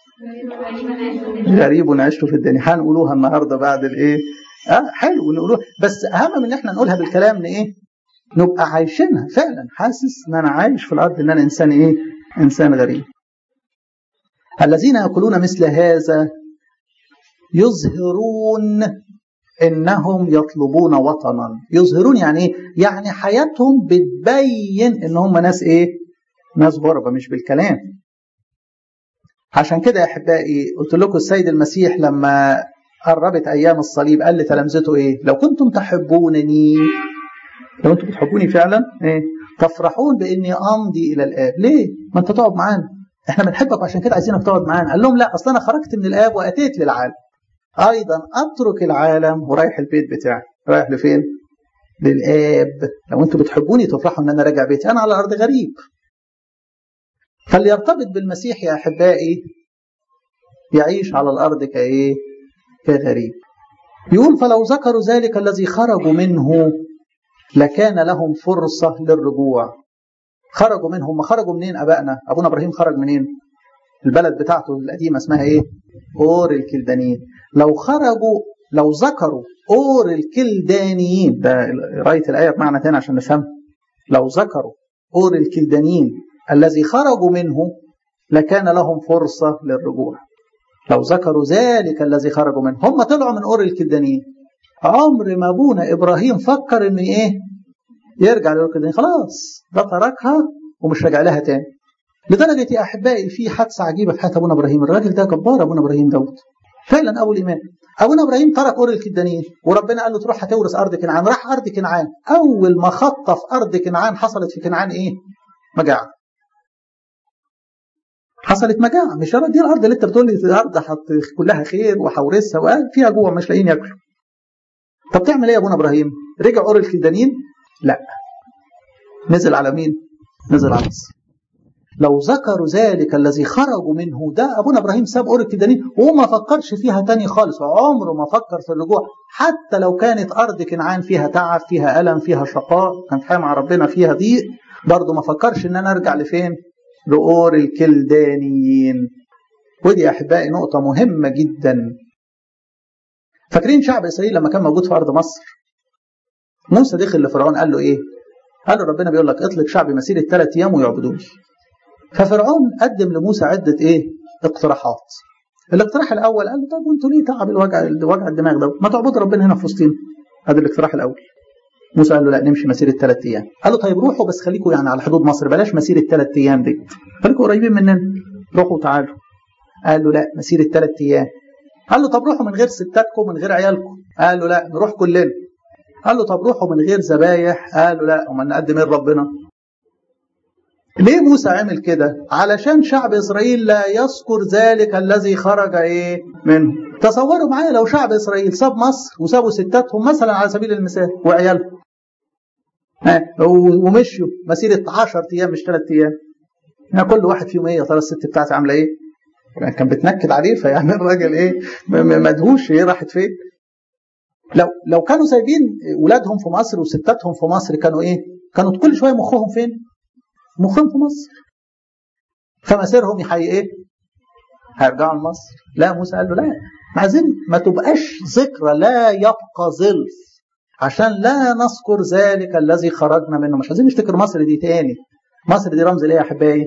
غريب عشت في الدنيا، هنقولوها النهارده بعد الإيه؟ آه حلو نقولوها بس أهم من إن إحنا نقولها بالكلام إن إيه؟ نبقى عايشينها فعلا حاسس إن أنا عايش في الأرض إن أنا إنسان إيه؟ إنسان غريب. الذين يقولون مثل هذا يظهرون انهم يطلبون وطنا يظهرون يعني ايه يعني حياتهم بتبين ان هم ناس ايه ناس غربة مش بالكلام عشان كده يا احبائي قلت لكم السيد المسيح لما قربت ايام الصليب قال لتلامذته ايه لو كنتم تحبونني لو انتم بتحبوني فعلا ايه تفرحون باني امضي الى الاب ليه ما انت تقعد معانا احنا بنحبك وعشان كده عايزينك تقعد معانا قال لهم لا اصل انا خرجت من الاب واتيت للعالم ايضا اترك العالم ورايح البيت بتاعي رايح لفين للاب لو انتوا بتحبوني تفرحوا ان انا راجع بيتي انا على الارض غريب فاللي يرتبط بالمسيح يا احبائي يعيش على الارض كايه كغريب يقول فلو ذكروا ذلك الذي خرجوا منه لكان لهم فرصه للرجوع خرجوا منهم هم خرجوا منين ابائنا ابونا ابراهيم خرج منين البلد بتاعته القديمه اسمها ايه اور الكلدانيين لو خرجوا لو ذكروا اور الكلدانيين ده قرايه الايه بمعنى تاني عشان نفهم لو ذكروا اور الكلدانيين الذي خرجوا منه لكان لهم فرصه للرجوع لو ذكروا ذلك الذي خرجوا منه هم طلعوا من اور الكلدانيين عمر ما ابونا ابراهيم فكر ان ايه يرجع للكلدانيين خلاص ده تركها ومش راجع لها تاني لدرجه يا احبائي في حادثه عجيبه في حياه ابونا ابراهيم الراجل ده جبار ابونا ابراهيم دوت فعلا ابو الايمان ابونا ابراهيم ترك اور الكلدانيين وربنا قال له تروح هتورث ارض كنعان راح ارض كنعان اول ما خطف ارض كنعان حصلت في كنعان ايه مجاعه حصلت مجاعه مش دي الارض اللي انت بتقول لي الارض كلها خير وهورثها وقال فيها جوع مش لاقيين ياكلوا طب تعمل ايه يا ابونا ابراهيم رجع اور الكلدانيين لا نزل على مين نزل على مصر لو ذكروا ذلك الذي خرجوا منه ده ابونا ابراهيم ساب اور الكلدانيين وما فكرش فيها تاني خالص عمره ما فكر في الرجوع حتى لو كانت ارض كنعان فيها تعب فيها الم فيها شقاء كانت حياه مع ربنا فيها ضيق برضه ما فكرش ان انا ارجع لفين لأور الكلدانيين ودي احبائي نقطه مهمه جدا فاكرين شعب اسرائيل لما كان موجود في ارض مصر موسى دخل لفرعون قال له ايه قال له ربنا بيقول لك اطلق شعبي مسيره ثلاث ايام ويعبدوني ففرعون قدم لموسى عده ايه اقتراحات الاقتراح الاول قال له طب وانتوا ليه تعب الوجع وجع الدماغ ده ما تعبدوا ربنا هنا في وسطينا هذا الاقتراح الاول موسى قال له لا نمشي مسيره ثلاث ايام قال له طيب روحوا بس خليكم يعني على حدود مصر بلاش مسيره ثلاث ايام دي خليكم قريبين مننا روحوا تعالوا قال له لا مسيره ثلاث ايام قال له طب روحوا من غير ستاتكم من غير عيالكم قال له لا نروح كلنا قال له طب روحوا من غير ذبايح قال له لا امال نقدم ايه لربنا ليه موسى عمل كده علشان شعب اسرائيل لا يذكر ذلك الذي خرج ايه منه تصوروا معايا لو شعب اسرائيل ساب مصر وسابوا ستاتهم مثلا على سبيل المثال وعيالهم ومشوا مسيرة 10 أيام مش 3 أيام يعني كل واحد فيهم إيه يا ترى الست بتاعتي عاملة إيه؟ يعني كان بتنكد عليه فيعني الراجل إيه مدهوش إيه راحت فين؟ لو لو كانوا سايبين ولادهم في مصر وستاتهم في مصر كانوا إيه؟ كانوا كل شوية مخهم فين؟ مخهم في مصر فمسيرهم يحيي إيه؟ هيرجعوا لمصر لا موسى قال له لا عايزين ما تبقاش ذكرى لا يبقى ظلف عشان لا نذكر ذلك الذي خرجنا منه مش عايزين نفتكر مصر دي تاني مصر دي رمز ليه يا احبائي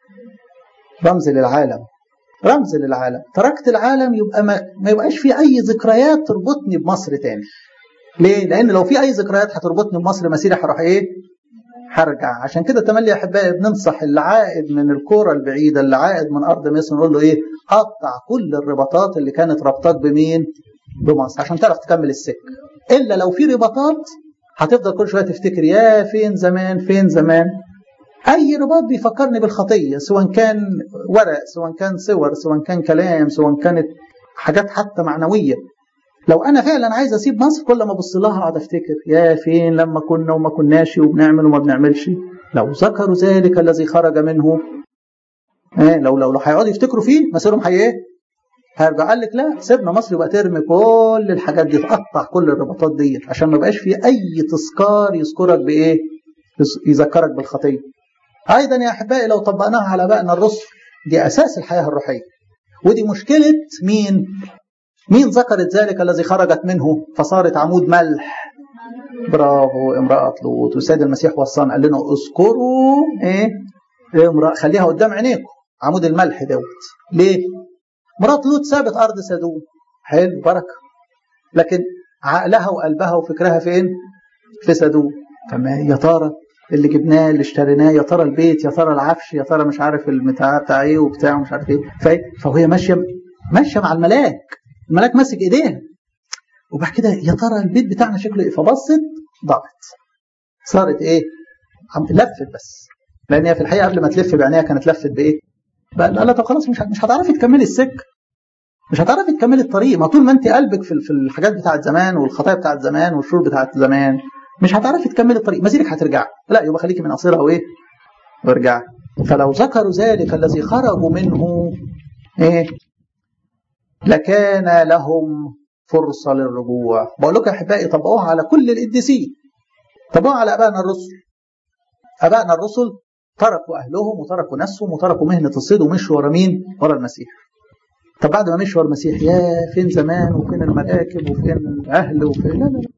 رمز للعالم رمز للعالم تركت العالم يبقى ما, ما يبقاش في اي ذكريات تربطني بمصر تاني ليه لان لو في اي ذكريات هتربطني بمصر مسيري هروح ايه هرجع عشان كده تملي يا احبائي بننصح اللي عائد من الكوره البعيده اللي عائد من ارض مصر نقول له ايه قطع كل الرباطات اللي كانت ربطاك بمين بمصر عشان تعرف تكمل السكه الا لو في رباطات هتفضل كل شويه تفتكر يا فين زمان فين زمان اي رباط بيفكرني بالخطيه سواء كان ورق سواء كان صور سواء كان كلام سواء كانت حاجات حتى معنويه لو انا فعلا عايز اسيب مصر كل ما ابص لها اقعد افتكر يا فين لما كنا وما كناش وبنعمل وما بنعملش لو ذكروا ذلك الذي خرج منه ايه لو لو لو هيقعدوا يفتكروا فيه مسيرهم هي ايه؟ هيرجع قال لك لا سيبنا مصر يبقى ترمي كل الحاجات دي تقطع كل الرباطات دي عشان ما يبقاش في اي تذكار يذكرك بايه؟ يذكرك بالخطيه. ايضا يا احبائي لو طبقناها على ابائنا الرسل دي اساس الحياه الروحيه. ودي مشكله مين؟ مين ذكرت ذلك الذي خرجت منه فصارت عمود ملح برافو امرأة لوط والسيد المسيح وصانا قال لنا اذكروا ايه امرأة خليها قدام عينيكم عمود الملح دوت ليه؟ مرات لوط سابت ارض سدوم حلو بركه لكن عقلها وقلبها وفكرها فين؟ في سدوم فما يا ترى اللي جبناه اللي اشتريناه يا ترى البيت يا ترى العفش يا ترى مش عارف المتاع بتاع ايه وبتاع مش عارف ايه فهي ماشيه ماشيه مع الملاك الملاك ماسك ايديها وبعد كده يا ترى البيت بتاعنا شكله ايه فبصت ضاعت صارت ايه لفت بس لان هي في الحقيقه قبل ما تلف بعينيها كانت لفت بايه بقى لا لا طب خلاص مش مش هتعرفي تكملي السكه مش هتعرفي تكملي الطريق ما طول ما انت قلبك في في الحاجات بتاعت زمان والخطايا بتاعت زمان والشرور بتاعت زمان مش هتعرفي تكملي الطريق مسيرك هترجعي لا يبقى خليكي من قصيرها وايه وارجعي فلو ذكروا ذلك الذي خرجوا منه ايه لكان لهم فرصة للرجوع بقول لكم يا أحبائي طبقوها على كل القديسين طبقوها على أبائنا الرسل أبائنا الرسل تركوا أهلهم وتركوا ناسهم وتركوا مهنة الصيد ومشوا ورا مين؟ ورا المسيح طب بعد ما مشوا ورا المسيح يا فين زمان وفين المراكب وفين الأهل وفين لا لا لا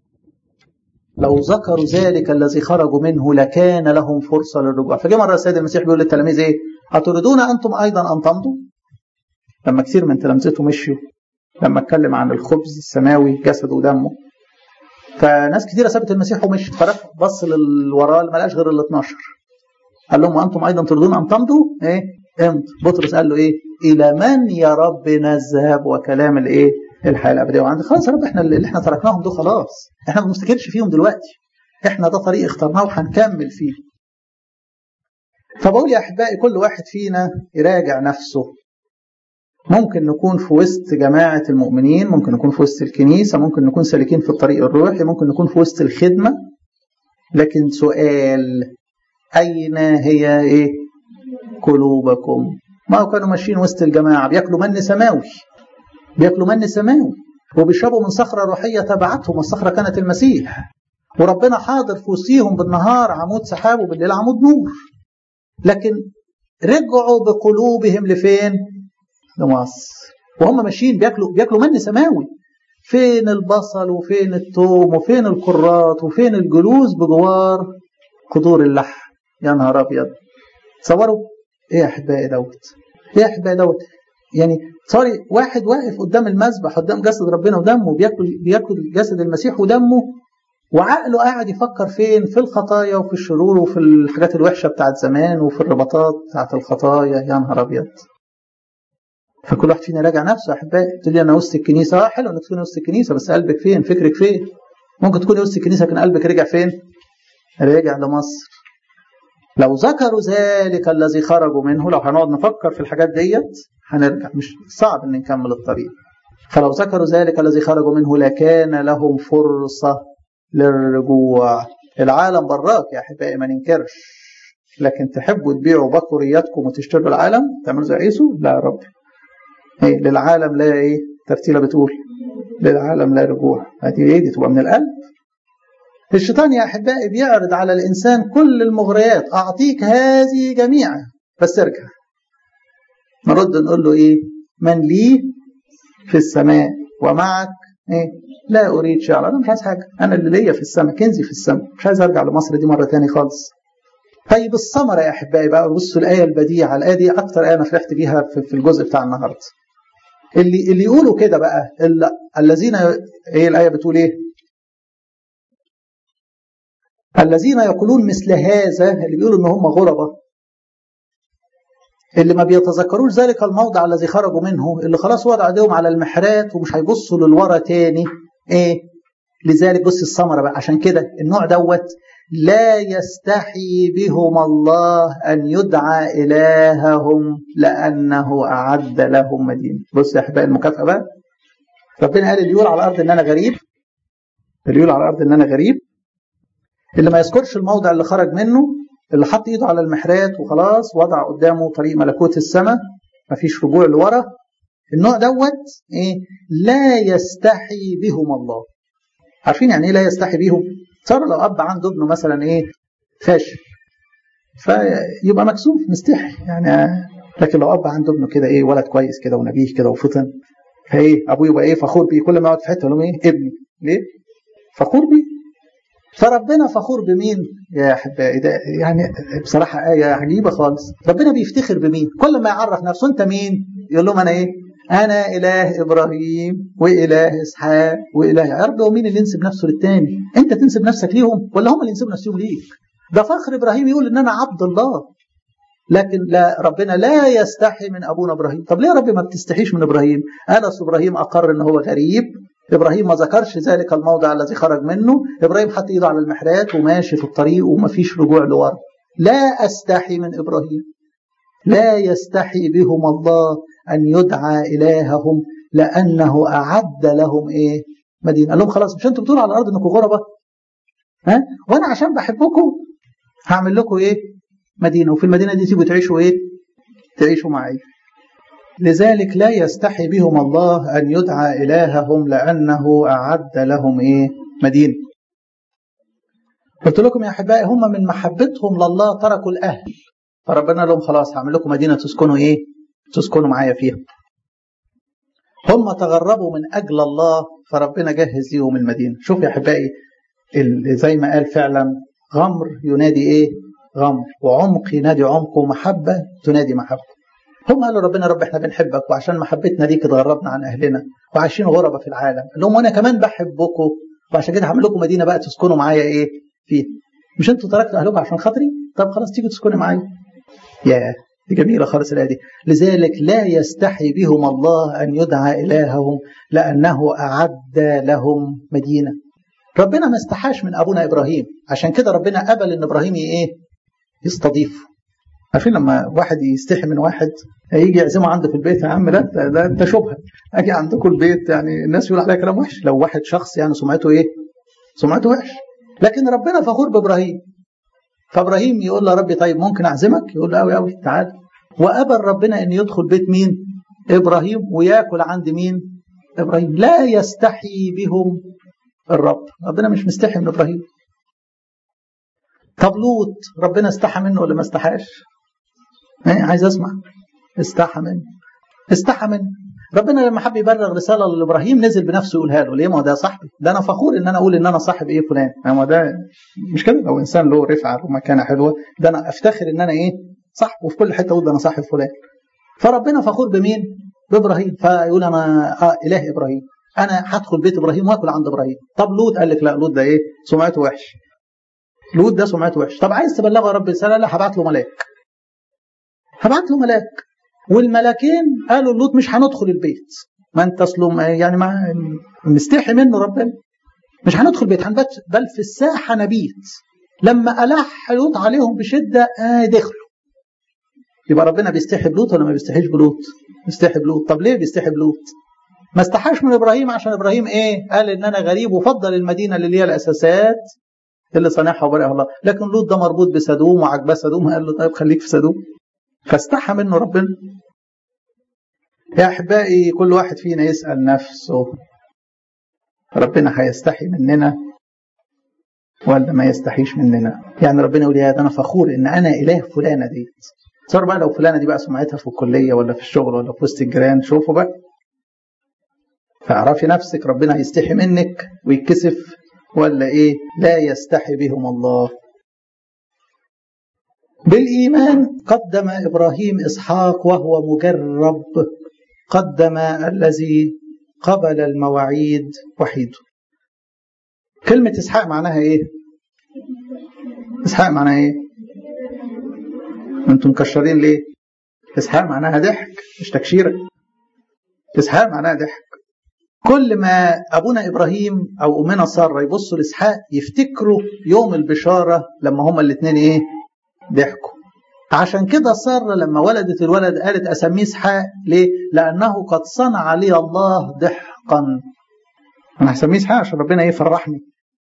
لو ذكروا ذلك الذي خرجوا منه لكان لهم فرصة للرجوع فجاء مرة السيد المسيح بيقول للتلاميذ إيه أتريدون أنتم أيضا أن تمضوا لما كثير من تلامذته مشوا لما اتكلم عن الخبز السماوي جسده ودمه فناس كثيرة سابت المسيح ومشت فبص للوراه ما لقاش غير ال 12 قال لهم وانتم ايضا تريدون ان تمضوا ايه امضوا بطرس قال له ايه الى من يا رب نذهب وكلام الايه الحياه الابديه وعند خلاص يا رب احنا اللي احنا تركناهم دول خلاص احنا ما بنفتكرش فيهم دلوقتي احنا ده طريق اخترناه وهنكمل فيه فبقول يا احبائي كل واحد فينا يراجع نفسه ممكن نكون في وسط جماعة المؤمنين ممكن نكون في وسط الكنيسة ممكن نكون سالكين في الطريق الروحي ممكن نكون في وسط الخدمة لكن سؤال أين هي إيه قلوبكم ما هو كانوا ماشيين وسط الجماعة بياكلوا من سماوي بياكلوا من سماوي وبيشربوا من صخرة روحية تبعتهم والصخرة كانت المسيح وربنا حاضر في وسطيهم بالنهار عمود سحاب وبالليل عمود نور لكن رجعوا بقلوبهم لفين؟ لمصر وهم ماشيين بياكلوا بياكلوا من سماوي فين البصل وفين الثوم وفين الكرات وفين الجلوس بجوار قدور اللحم يا نهار ابيض تصوروا ايه يا احبائي دوت ايه يا احبائي دوت يعني صاري واحد واقف قدام المذبح قدام جسد ربنا ودمه بياكل بياكل جسد المسيح ودمه وعقله قاعد يفكر فين في الخطايا وفي الشرور وفي الحاجات الوحشه بتاعت زمان وفي الرباطات بتاعت الخطايا يا نهار ابيض فكل واحد فينا راجع نفسه احبائي تقول لي انا وسط الكنيسه اه حلو انك تكون وسط الكنيسه بس قلبك فين فكرك فين ممكن تكون وسط الكنيسه لكن قلبك رجع فين رجع لمصر لو ذكروا ذلك الذي خرجوا منه لو هنقعد نفكر في الحاجات ديت هنرجع مش صعب ان نكمل الطريق فلو ذكروا ذلك الذي خرجوا منه لكان لهم فرصة للرجوع العالم براك يا احبائي ما ننكرش لكن تحبوا تبيعوا بكورياتكم وتشتروا العالم تعملوا زي عيسو لا يا رب ايه للعالم لا ايه ترتيله بتقول للعالم لا رجوع هذه ايه دي تبقى من القلب الشيطان يا احبائي بيعرض على الانسان كل المغريات اعطيك هذه جميعا بس ارجع نرد نقول له ايه من لي في السماء ومعك ايه لا اريد شيء انا مش عايز حاجه انا اللي ليا في السماء كنزي في السماء مش عايز ارجع لمصر دي مره تاني خالص طيب الثمره يا احبائي بقى بصوا الايه البديعه الايه دي اكتر ايه انا فرحت بيها في الجزء بتاع النهارده اللي اللي يقولوا كده بقى الذين ايه الايه بتقول ايه الذين يقولون مثل هذا اللي بيقولوا ان هم غربة اللي ما بيتذكروش ذلك الموضع الذي خرجوا منه اللي خلاص وضع ايديهم على المحرات ومش هيبصوا للورا تاني ايه لذلك بص الثمره بقى عشان كده النوع دوت لا يستحي بهم الله ان يدعى الههم لانه اعد لهم مدينه بص يا احبائي المكافاه بقى ربنا قال اللي يقول على الارض ان انا غريب اللي يقول على الارض ان انا غريب اللي ما يذكرش الموضع اللي خرج منه اللي حط ايده على المحرات وخلاص وضع قدامه طريق ملكوت السماء مفيش رجوع لورا النوع دوت ايه لا يستحي بهم الله عارفين يعني ايه لا يستحي بهم صار لو اب عنده ابنه مثلا ايه فاشل فيبقى مكسوف مستحي يعني لكن لو اب عنده ابنه كده ايه ولد كويس كده ونبيه كده وفطن فايه ابوه يبقى ايه فخور بيه كل ما يقعد في حته يقول ايه ابني ليه فخور بيه فربنا فخور بمين يا احبائي ده يعني بصراحه ايه عجيبه خالص ربنا بيفتخر بمين كل ما يعرف نفسه انت مين يقول لهم انا ايه انا اله ابراهيم واله اسحاق واله يا رب هو مين اللي ينسب نفسه للتاني انت تنسب نفسك ليهم ولا هم اللي ينسبوا نفسهم ليك ده فخر ابراهيم يقول ان انا عبد الله لكن لا ربنا لا يستحي من ابونا ابراهيم طب ليه يا رب ما بتستحيش من ابراهيم انس ابراهيم اقر ان هو غريب ابراهيم ما ذكرش ذلك الموضع الذي خرج منه ابراهيم حط ايده على المحرات وماشي في الطريق وما فيش رجوع لورا لا استحي من ابراهيم لا يستحي بهم الله ان يدعى الههم لانه اعد لهم ايه مدينه قال لهم خلاص مش انتوا بتقولوا على الارض انكم غرباء ها وانا عشان بحبكم هعمل لكم ايه مدينه وفي المدينه دي تيجوا تعيشوا ايه تعيشوا معي لذلك لا يستحي بهم الله أن يدعى إلههم لأنه أعد لهم إيه مدينة قلت لكم يا أحبائي هم من محبتهم لله تركوا الأهل فربنا لهم خلاص هعمل لكم مدينة تسكنوا إيه تسكنوا معايا فيها هم تغربوا من أجل الله فربنا جهز ليهم المدينة شوف يا أحبائي زي ما قال فعلا غمر ينادي إيه غمر وعمق ينادي عمق ومحبة تنادي محبة هم قالوا ربنا رب احنا بنحبك وعشان محبتنا ليك اتغربنا عن اهلنا وعايشين غربة في العالم قال لهم وانا كمان بحبكم وعشان كده هعمل لكم مدينه بقى تسكنوا معايا ايه فيها مش انتوا تركتوا اهلكم عشان خاطري طب خلاص تيجوا تسكنوا معايا يا دي جميله خالص الايه دي لذلك لا يستحي بهم الله ان يدعى الههم لانه اعد لهم مدينه ربنا ما استحاش من ابونا ابراهيم عشان كده ربنا قبل ان ابراهيم ايه يستضيفه عارفين لما واحد يستحي من واحد هيجي يعزمه عنده في البيت يا عم لا ده انت شبهه اجي عندكم البيت يعني الناس يقول عليها كلام وحش لو واحد شخص يعني سمعته ايه؟ سمعته وحش لكن ربنا فخور بابراهيم فابراهيم يقول له ربي طيب ممكن اعزمك؟ يقول له قوي قوي تعال وقبل ربنا ان يدخل بيت مين؟ ابراهيم وياكل عند مين؟ ابراهيم لا يستحي بهم الرب ربنا مش مستحي من ابراهيم طب لوط ربنا استحى منه ولا ما استحاش؟ ايه عايز اسمع استحى منه استحى منه ربنا لما حب يبلغ رساله لابراهيم نزل بنفسه يقولها له ليه ما هو ده صاحبي ده انا فخور ان انا اقول ان انا صاحب ايه فلان ما ده مش كده لو انسان له رفعه ومكانه حلوه ده انا افتخر ان انا ايه صاحبه وفي كل حته اقول ده انا صاحب فلان فربنا فخور بمين؟ بابراهيم فيقول انا اه اله ابراهيم انا هدخل بيت ابراهيم واكل عند ابراهيم طب لوط قال لك لا لوط ده ايه؟ سمعته وحش لوط ده سمعته وحش طب عايز تبلغه يا رب رساله لا هبعت له ملاك هبعت له ملاك والملاكين قالوا لوط مش هندخل البيت ما انت اصله يعني ما مستحي منه ربنا مش هندخل البيت هنبات بل في الساحه نبيت لما الح لوط عليهم بشده آه دخلوا يبقى ربنا بيستحي بلوط ولا ما بيستحيش بلوط؟ بيستحي بلوط طب ليه بيستحي بلوط؟ ما استحاش من ابراهيم عشان ابراهيم ايه؟ قال ان انا غريب وفضل المدينه اللي ليها الاساسات اللي صانعها وبارئها الله لكن لوط ده مربوط بسدوم وعجباه سدوم قال له طيب خليك في سدوم فاستحى منه ربنا يا احبائي كل واحد فينا يسال نفسه ربنا هيستحي مننا ولا ما يستحيش مننا يعني ربنا يقول يا ده انا فخور ان انا اله فلانه ديت صار بقى لو فلانه دي بقى سمعتها في الكليه ولا في الشغل ولا في وسط الجيران شوفوا بقى فاعرفي نفسك ربنا هيستحي منك ويتكسف ولا ايه لا يستحي بهم الله بالايمان قدم ابراهيم اسحاق وهو مجرب قدم الذي قبل المواعيد وحيده كلمة إسحاق معناها إيه؟ إسحاق معناها إيه؟ أنتم مكشرين ليه؟ إسحاق معناها ضحك مش تكشيرة إسحاق معناها ضحك كل ما أبونا إبراهيم أو أمنا سارة يبصوا لإسحاق يفتكروا يوم البشارة لما هما الاثنين إيه؟ ضحكوا عشان كده سارة لما ولدت الولد قالت أسميه إسحاق ليه؟ لأنه قد صنع لي الله ضحكا أنا هسميه إسحاق عشان ربنا يفرحني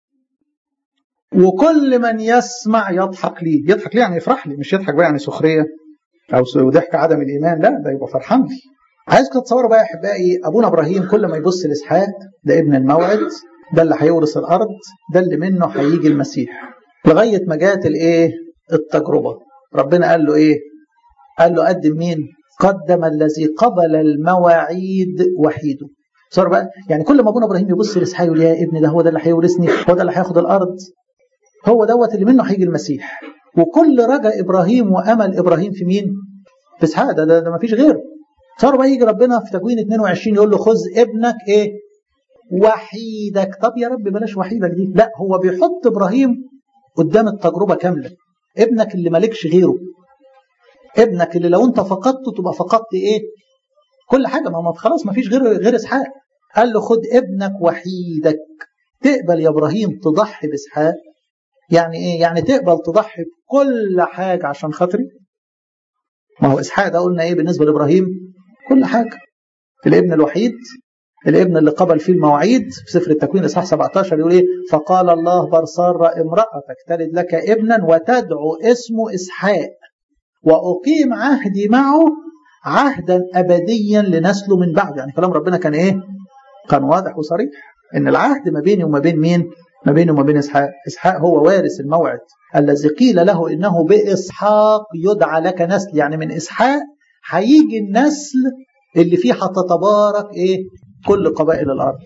وكل من يسمع يضحك لي يضحك لي يعني يفرح لي مش يضحك بقى يعني سخرية أو ضحك عدم الإيمان لا ده يبقى فرحان لي عايزكم تتصوروا بقى يا أحبائي أبونا إبراهيم كل ما يبص لإسحاق ده ابن الموعد ده اللي هيورث الأرض ده اللي منه هيجي المسيح لغاية ما جات الإيه التجربة ربنا قال له إيه قال له قدم مين قدم الذي قبل المواعيد وحيده صار بقى يعني كل ما ابونا ابراهيم يبص لاسحاق يقول يا ابني ده هو ده اللي هيورثني هو ده اللي هياخد الارض هو دوت اللي منه هيجي المسيح وكل رجا ابراهيم وامل ابراهيم في مين؟ في اسحاق ده, ده, ده ما فيش غيره صار بقى يجي ربنا في تكوين 22 يقول له خذ ابنك ايه؟ وحيدك طب يا رب بلاش وحيدك دي لا هو بيحط ابراهيم قدام التجربه كامله ابنك اللي مالكش غيره ابنك اللي لو انت فقدته تبقى فقدت ايه؟ كل حاجه ما خلاص ما فيش غير غير اسحاق قال له خد ابنك وحيدك تقبل يا ابراهيم تضحي باسحاق يعني ايه يعني تقبل تضحي بكل حاجه عشان خاطري ما هو اسحاق ده قلنا ايه بالنسبه لابراهيم كل حاجه الابن الوحيد الابن اللي قبل فيه المواعيد في سفر التكوين اصحاح 17 يقول ايه فقال الله برصار امرأتك تلد لك ابنا وتدعو اسمه اسحاق واقيم عهدي معه عهدا ابديا لنسله من بعد يعني كلام ربنا كان ايه كان واضح وصريح ان العهد ما بيني وما بين مين ما بينه وما بين اسحاق اسحاق هو وارث الموعد الذي قيل له انه باسحاق يدعى لك نسل يعني من اسحاق هيجي النسل اللي فيه هتتبارك ايه كل قبائل الارض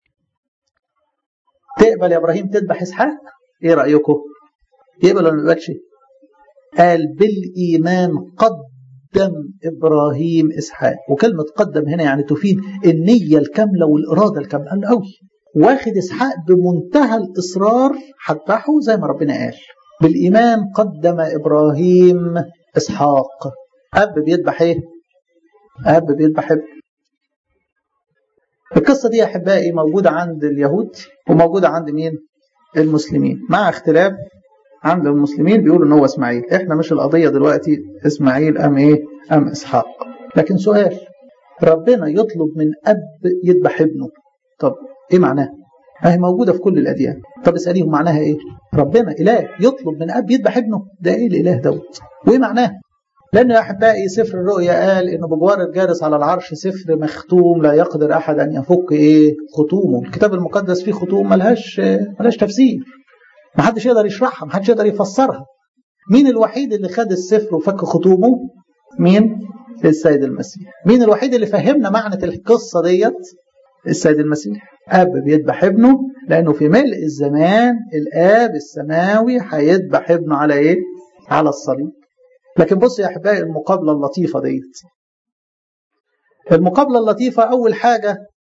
تقبل يا ابراهيم تذبح اسحاق ايه رايكم يقبل ولا ما يقبلش قال بالايمان قد قدم ابراهيم اسحاق وكلمه قدم هنا يعني تفيد النيه الكامله والاراده الكامله قال قوي واخد اسحاق بمنتهى الاصرار هذبحه زي ما ربنا قال بالايمان قدم ابراهيم اسحاق اب بيذبح ايه اب بيذبح ابن القصه دي يا احبائي موجوده عند اليهود وموجوده عند مين المسلمين مع اختلاف عند المسلمين بيقولوا ان هو اسماعيل احنا مش القضيه دلوقتي اسماعيل ام ايه ام اسحاق لكن سؤال ربنا يطلب من اب يذبح ابنه طب ايه معناها هي موجوده في كل الاديان طب اساليهم معناها ايه ربنا اله يطلب من اب يذبح ابنه ده ايه الاله دوت وايه معناه لأن يا أحبائي سفر الرؤيا قال إنه بجوار الجالس على العرش سفر مختوم لا يقدر أحد أن يفك إيه ختومه الكتاب المقدس فيه ختوم ملهاش ملهاش تفسير ما حدش يقدر يشرحها ما حدش يقدر يفسرها مين الوحيد اللي خد السفر وفك ختومه مين السيد المسيح مين الوحيد اللي فهمنا معنى القصة ديت السيد المسيح أب بيذبح ابنه لأنه في ملء الزمان الآب السماوي هيذبح ابنه على إيه؟ على الصليب لكن بص يا أحبائي المقابلة اللطيفة ديت المقابلة اللطيفة أول حاجة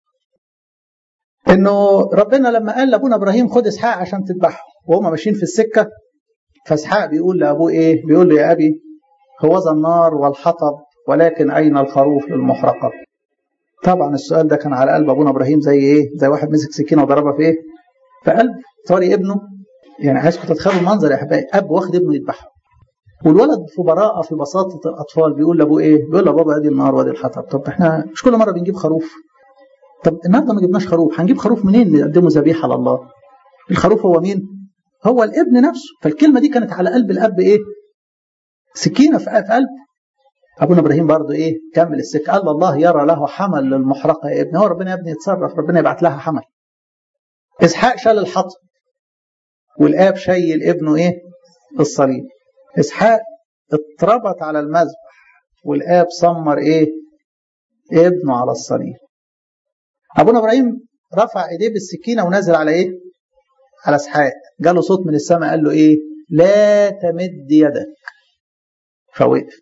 إنه ربنا لما قال لأبونا إبراهيم خد إسحاق عشان تذبحه وهم ماشيين في السكة فإسحاق بيقول لأبوه إيه؟ بيقول له يا أبي هوذا النار والحطب ولكن أين الخروف للمحرقة؟ طبعا السؤال ده كان على قلب أبونا إبراهيم زي إيه؟ زي واحد مسك سكينة وضربها في إيه؟ في قلب طاري ابنه يعني عايزكم تتخيلوا المنظر يا أحبائي أب واخد ابنه يذبحه والولد في براءة في بساطة الأطفال بيقول لأبوه إيه؟ بيقول له بابا أدي النار وأدي الحطب طب إحنا مش كل مرة بنجيب خروف طب النهارده ما جبناش خروف هنجيب خروف منين نقدمه ذبيحة لله الخروف هو مين؟ هو الابن نفسه فالكلمة دي كانت على قلب الأب إيه سكينة في قلبه أبونا إبراهيم برضه إيه كمل السكة قال الله يرى له حمل للمحرقة يا ابني هو ربنا يا ابني يتصرف ربنا يبعت لها حمل إسحاق شال الحطب والآب شيل ابنه إيه الصليب إسحاق اتربط على المذبح والآب صمر إيه ابنه على الصليب أبونا إبراهيم رفع إيديه بالسكينة ونزل على إيه على إسحاق جاله صوت من السماء قال له إيه لا تمد يدك فوقف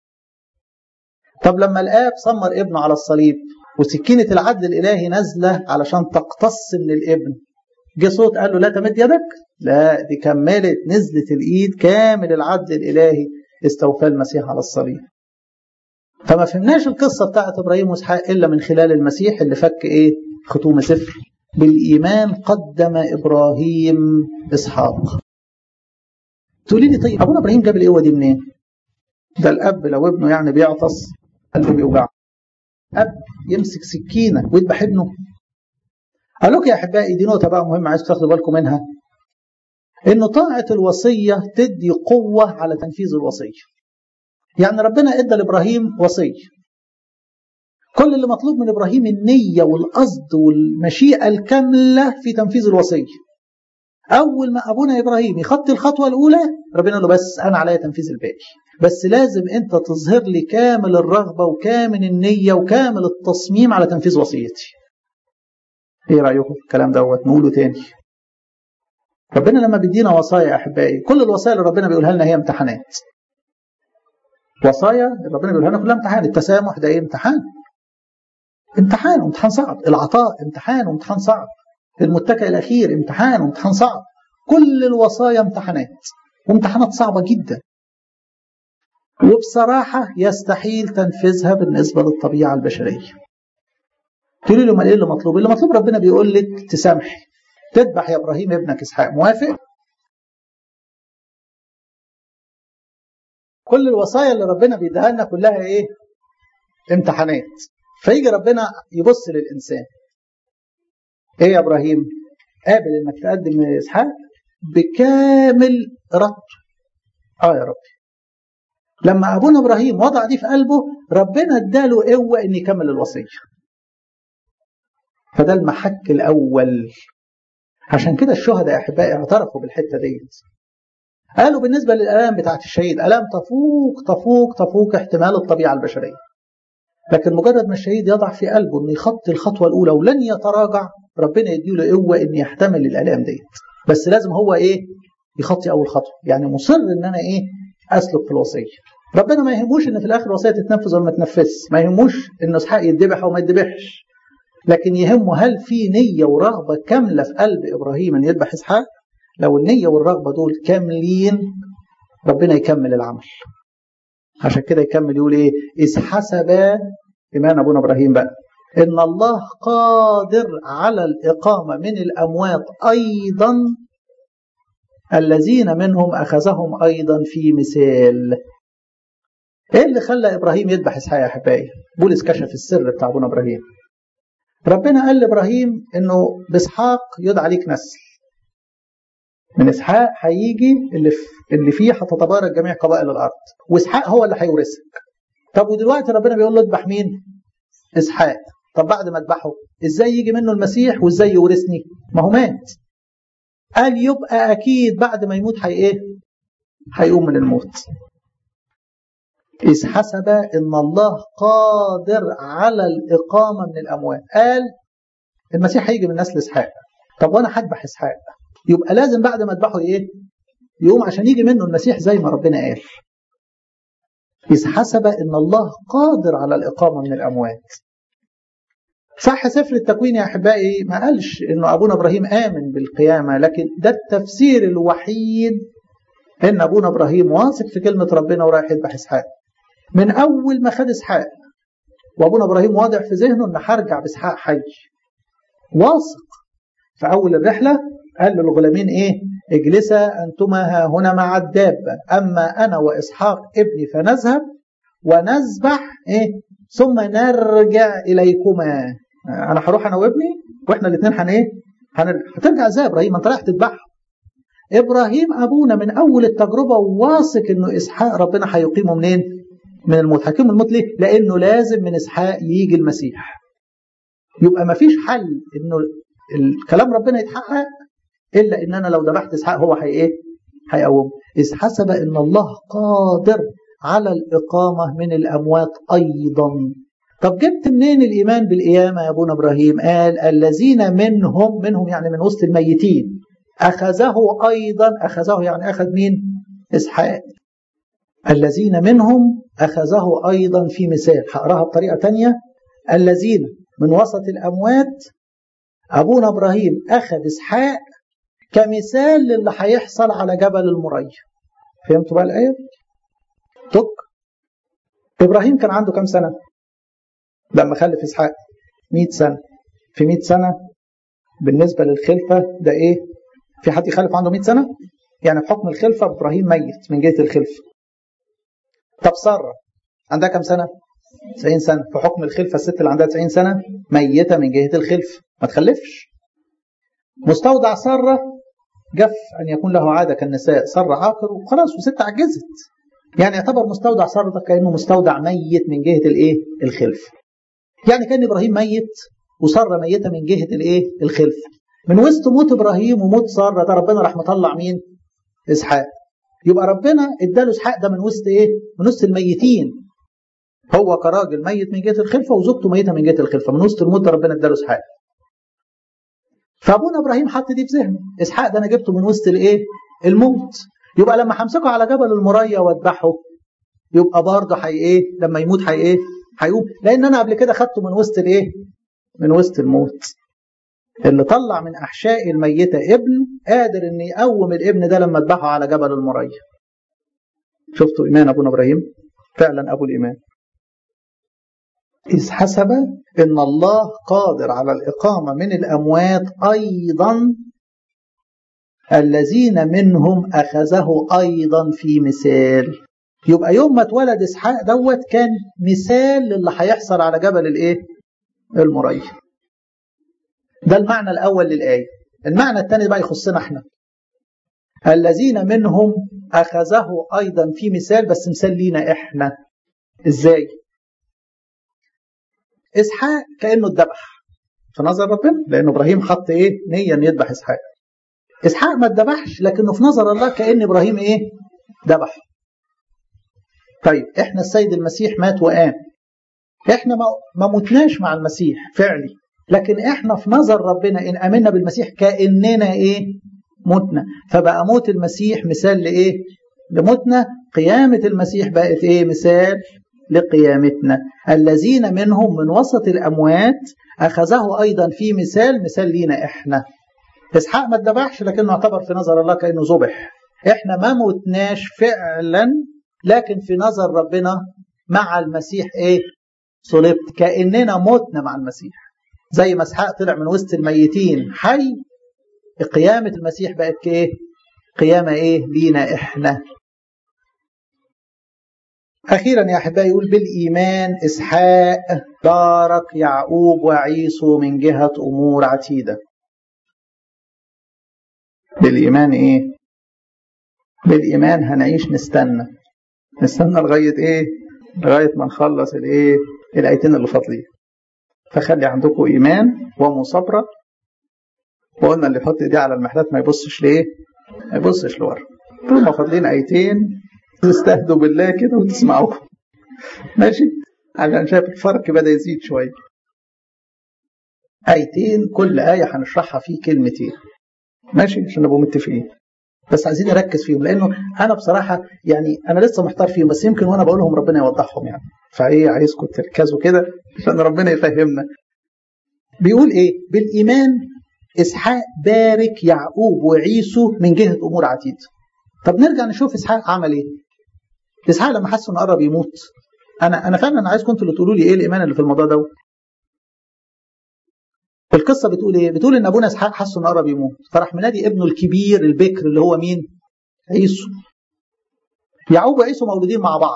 طب لما الآب صمر ابنه على الصليب وسكينة العدل الإلهي نازلة علشان تقتص من الابن جه صوت قال له لا تمد يدك لا دي كملت نزلت الإيد كامل العدل الإلهي استوفى المسيح على الصليب فما فهمناش القصة بتاعت إبراهيم وإسحاق إلا من خلال المسيح اللي فك إيه ختوم سفر بالإيمان قدم إبراهيم إسحاق تقولي لي طيب أبونا إبراهيم جاب القوة دي منين؟ ده الأب لو ابنه يعني بيعطس قلبه بيوجعه أب يمسك سكينة ويذبح ابنه قال لك يا أحبائي دي نقطة بقى مهمة عايز تاخدوا بالكم منها إن طاعة الوصية تدي قوة على تنفيذ الوصية يعني ربنا ادى لابراهيم وصيه كل اللي مطلوب من ابراهيم النيه والقصد والمشيئه الكامله في تنفيذ الوصيه اول ما ابونا ابراهيم يخطي الخطوه الاولى ربنا له بس انا عليا تنفيذ الباقي بس لازم انت تظهر لي كامل الرغبه وكامل النيه وكامل التصميم على تنفيذ وصيتي ايه رايكم في الكلام دوت نقوله تاني ربنا لما بيدينا وصايا يا احبائي كل الوصايا اللي ربنا بيقولها لنا هي امتحانات وصايا ربنا بيقولها لنا كلها امتحان التسامح ده ايه امتحان امتحان وامتحان صعب العطاء امتحان وامتحان صعب المتكئ الاخير امتحان وامتحان صعب كل الوصايا امتحانات وامتحانات صعبه جدا وبصراحه يستحيل تنفيذها بالنسبه للطبيعه البشريه تقولي له امال ايه اللي مطلوب اللي مطلوب ربنا بيقول لك تسامحي تذبح يا ابراهيم ابنك اسحاق موافق كل الوصايا اللي ربنا بيديها لنا كلها ايه امتحانات فيجي ربنا يبص للانسان ايه يا ابراهيم قابل انك تقدم اسحاق بكامل ارادته اه يا ربي لما ابونا ابراهيم وضع دي في قلبه ربنا اداله قوه ان يكمل الوصيه فده المحك الاول عشان كده الشهداء يا احبائي اعترفوا بالحته ديت قالوا بالنسبة للآلام بتاعت الشهيد آلام تفوق تفوق تفوق احتمال الطبيعة البشرية لكن مجرد ما الشهيد يضع في قلبه انه يخطي الخطوة الأولى ولن يتراجع ربنا يديله قوة ان يحتمل الآلام ديت بس لازم هو ايه يخطي أول خطوة يعني مصر ان انا ايه أسلك في الوصية ربنا ما يهموش ان في الاخر الوصية تتنفذ ولا ما تتنفذش ما يهموش ان اسحاق يتذبح او ما يتذبحش لكن يهمه هل في نية ورغبة كاملة في قلب إبراهيم أن يذبح إسحاق لو النية والرغبة دول كاملين ربنا يكمل العمل عشان كده يكمل يقول ايه إذ حسب إيمان أبونا إبراهيم بقى إن الله قادر على الإقامة من الأموات أيضا الذين منهم أخذهم أيضا في مثال إيه اللي خلى إبراهيم يذبح إسحاق يا أحبائي بولس كشف السر بتاع أبونا إبراهيم ربنا قال لإبراهيم إنه بإسحاق يدعى ليك نسل من اسحاق هيجي اللي في اللي فيه هتتبارك جميع قبائل الارض واسحاق هو اللي هيورثك طب ودلوقتي ربنا بيقول له اذبح مين اسحاق طب بعد ما اذبحه ازاي يجي منه المسيح وازاي يورثني ما هو مات قال يبقى اكيد بعد ما يموت هي ايه هيقوم من الموت إذ حسب إن الله قادر على الإقامة من الأموات قال المسيح هيجي من نسل إسحاق طب وأنا هذبح إسحاق يبقى لازم بعد ما اذبحه ايه يقوم عشان يجي منه المسيح زي ما ربنا قال إذ حسب إن الله قادر على الإقامة من الأموات صح سفر التكوين يا أحبائي ما قالش إنه أبونا إبراهيم آمن بالقيامة لكن ده التفسير الوحيد إن أبونا إبراهيم واثق في كلمة ربنا ورايح يذبح إسحاق من أول ما خد إسحاق وأبونا إبراهيم واضع في ذهنه إن هرجع بإسحاق حي واثق في أول الرحلة قال للغلامين ايه اجلسا انتما ها هنا مع الدابة اما انا واسحاق ابني فنذهب ونذبح ايه ثم نرجع اليكما انا هروح انا وابني واحنا الاثنين هن ايه هنرجع هترجع ازاي يا ابراهيم انت رايح تذبحه ابراهيم ابونا من اول التجربه واثق انه اسحاق ربنا هيقيمه منين؟ من الموت، هيقيمه الموت ليه؟ لانه لازم من اسحاق يجي المسيح. يبقى ما فيش حل انه الكلام ربنا يتحقق الا ان انا لو ذبحت اسحاق هو هي ايه؟ هيقوم. اذ حسب ان الله قادر على الاقامه من الاموات ايضا. طب جبت منين الايمان بالقيامه يا ابونا ابراهيم؟ قال الذين منهم منهم يعني من وسط الميتين أخذه أيضا أخذه يعني أخذ مين إسحاق الذين منهم أخذه أيضا في مثال هقراها بطريقة تانية الذين من وسط الأموات أبونا إبراهيم أخذ إسحاق كمثال للي هيحصل على جبل المريا فهمتوا بقى الآية؟ تك إبراهيم كان عنده كم سنة؟ لما خلف إسحاق 100 سنة في 100 سنة بالنسبة للخلفة ده إيه؟ في حد يخلف عنده 100 سنة؟ يعني بحكم الخلفة إبراهيم ميت من جهة الخلفة. طب سارة عندها كم سنة؟ 90 سنة، في حكم الخلفة الست اللي عندها 90 سنة ميتة من جهة الخلفة، ما تخلفش. مستودع سارة جف أن يكون له عادة كالنساء، سارة عاقر وخلاص وست عجزت. يعني يعتبر مستودع سارة ده كأنه مستودع ميت من جهة الإيه؟ الخلفة. يعني كان إبراهيم ميت وسارة ميتة من جهة الإيه؟ الخلفة. من وسط موت ابراهيم وموت ساره ده ربنا راح مطلع مين؟ اسحاق. يبقى ربنا اداله اسحاق ده من وسط ايه؟ من وسط الميتين. هو كراجل ميت من جهه الخلفه وزوجته ميته من جهه الخلفه، من وسط الموت ده ربنا اداله اسحاق. فابونا ابراهيم حط دي في ذهنه، اسحاق ده انا جبته من وسط الايه؟ الموت. يبقى لما همسكه على جبل المريا واذبحه يبقى برضه حي ايه؟ لما يموت حي ايه؟ هيقوم، لان انا قبل كده خدته من وسط الايه؟ من وسط الموت. اللي طلع من احشاء الميته ابن قادر ان يقوم الابن ده لما ذبحه على جبل المريا شفتوا ايمان ابونا ابراهيم فعلا ابو الايمان اذ حسب ان الله قادر على الاقامه من الاموات ايضا الذين منهم اخذه ايضا في مثال يبقى يوم ما اتولد اسحاق دوت كان مثال للي هيحصل على جبل الايه المريا ده المعنى الأول للآية المعنى الثاني بقى يخصنا احنا الذين منهم أخذه أيضا في مثال بس مثال لينا احنا ازاي إسحاق كأنه اتذبح في نظر ربنا لأن إبراهيم حط إيه نية إن يذبح إسحاق إسحاق ما اتذبحش لكنه في نظر الله كأن إبراهيم إيه ذبحه طيب إحنا السيد المسيح مات وقام إحنا ما متناش مع المسيح فعلي لكن احنا في نظر ربنا ان امنا بالمسيح كاننا ايه متنا فبقى موت المسيح مثال لايه لموتنا قيامه المسيح بقت ايه مثال لقيامتنا الذين منهم من وسط الاموات اخذه ايضا في مثال مثال لينا احنا اسحاق ما اتذبحش لكنه يعتبر في نظر الله كانه ذبح احنا ما موتناش فعلا لكن في نظر ربنا مع المسيح ايه صلبت كاننا متنا مع المسيح زي ما اسحاق طلع من وسط الميتين حي قيامة المسيح بقت ايه؟ قيامة ايه؟ لينا احنا. أخيرا يا أحبائي يقول بالإيمان إسحاق بارك يعقوب وعيسو من جهة أمور عتيدة. بالإيمان إيه؟ بالإيمان هنعيش نستنى. نستنى لغاية إيه؟ لغاية ما نخلص الإيه؟ الآيتين اللي فاضلين. فخلي عندكم ايمان ومصابره وقلنا اللي يحط ايديه على المحلات ما يبصش ليه؟ ما يبصش لورا. طول ما فاضلين ايتين تستهدوا بالله كده وتسمعوه. ماشي؟ عشان شايف الفرق بدا يزيد شويه. ايتين كل ايه هنشرحها فيه كلمتين. ماشي؟ عشان نبقوا متفقين. بس عايزين نركز فيهم لانه انا بصراحه يعني انا لسه محتار فيهم بس يمكن وانا بقولهم ربنا يوضحهم يعني فايه عايزكم تركزوا كده عشان ربنا يفهمنا بيقول ايه بالايمان اسحاق بارك يعقوب وعيسو من جهه امور عتيده طب نرجع نشوف اسحاق عمل ايه اسحاق لما حس انه قرب يموت انا انا فعلا عايزكم انتوا اللي تقولوا لي ايه الايمان اللي في الموضوع دوت القصه بتقول ايه؟ بتقول ان ابونا اسحاق حس انه قرب يموت فراح منادي ابنه الكبير البكر اللي هو مين؟ عيسو. يعقوب وعيسو مولودين مع بعض.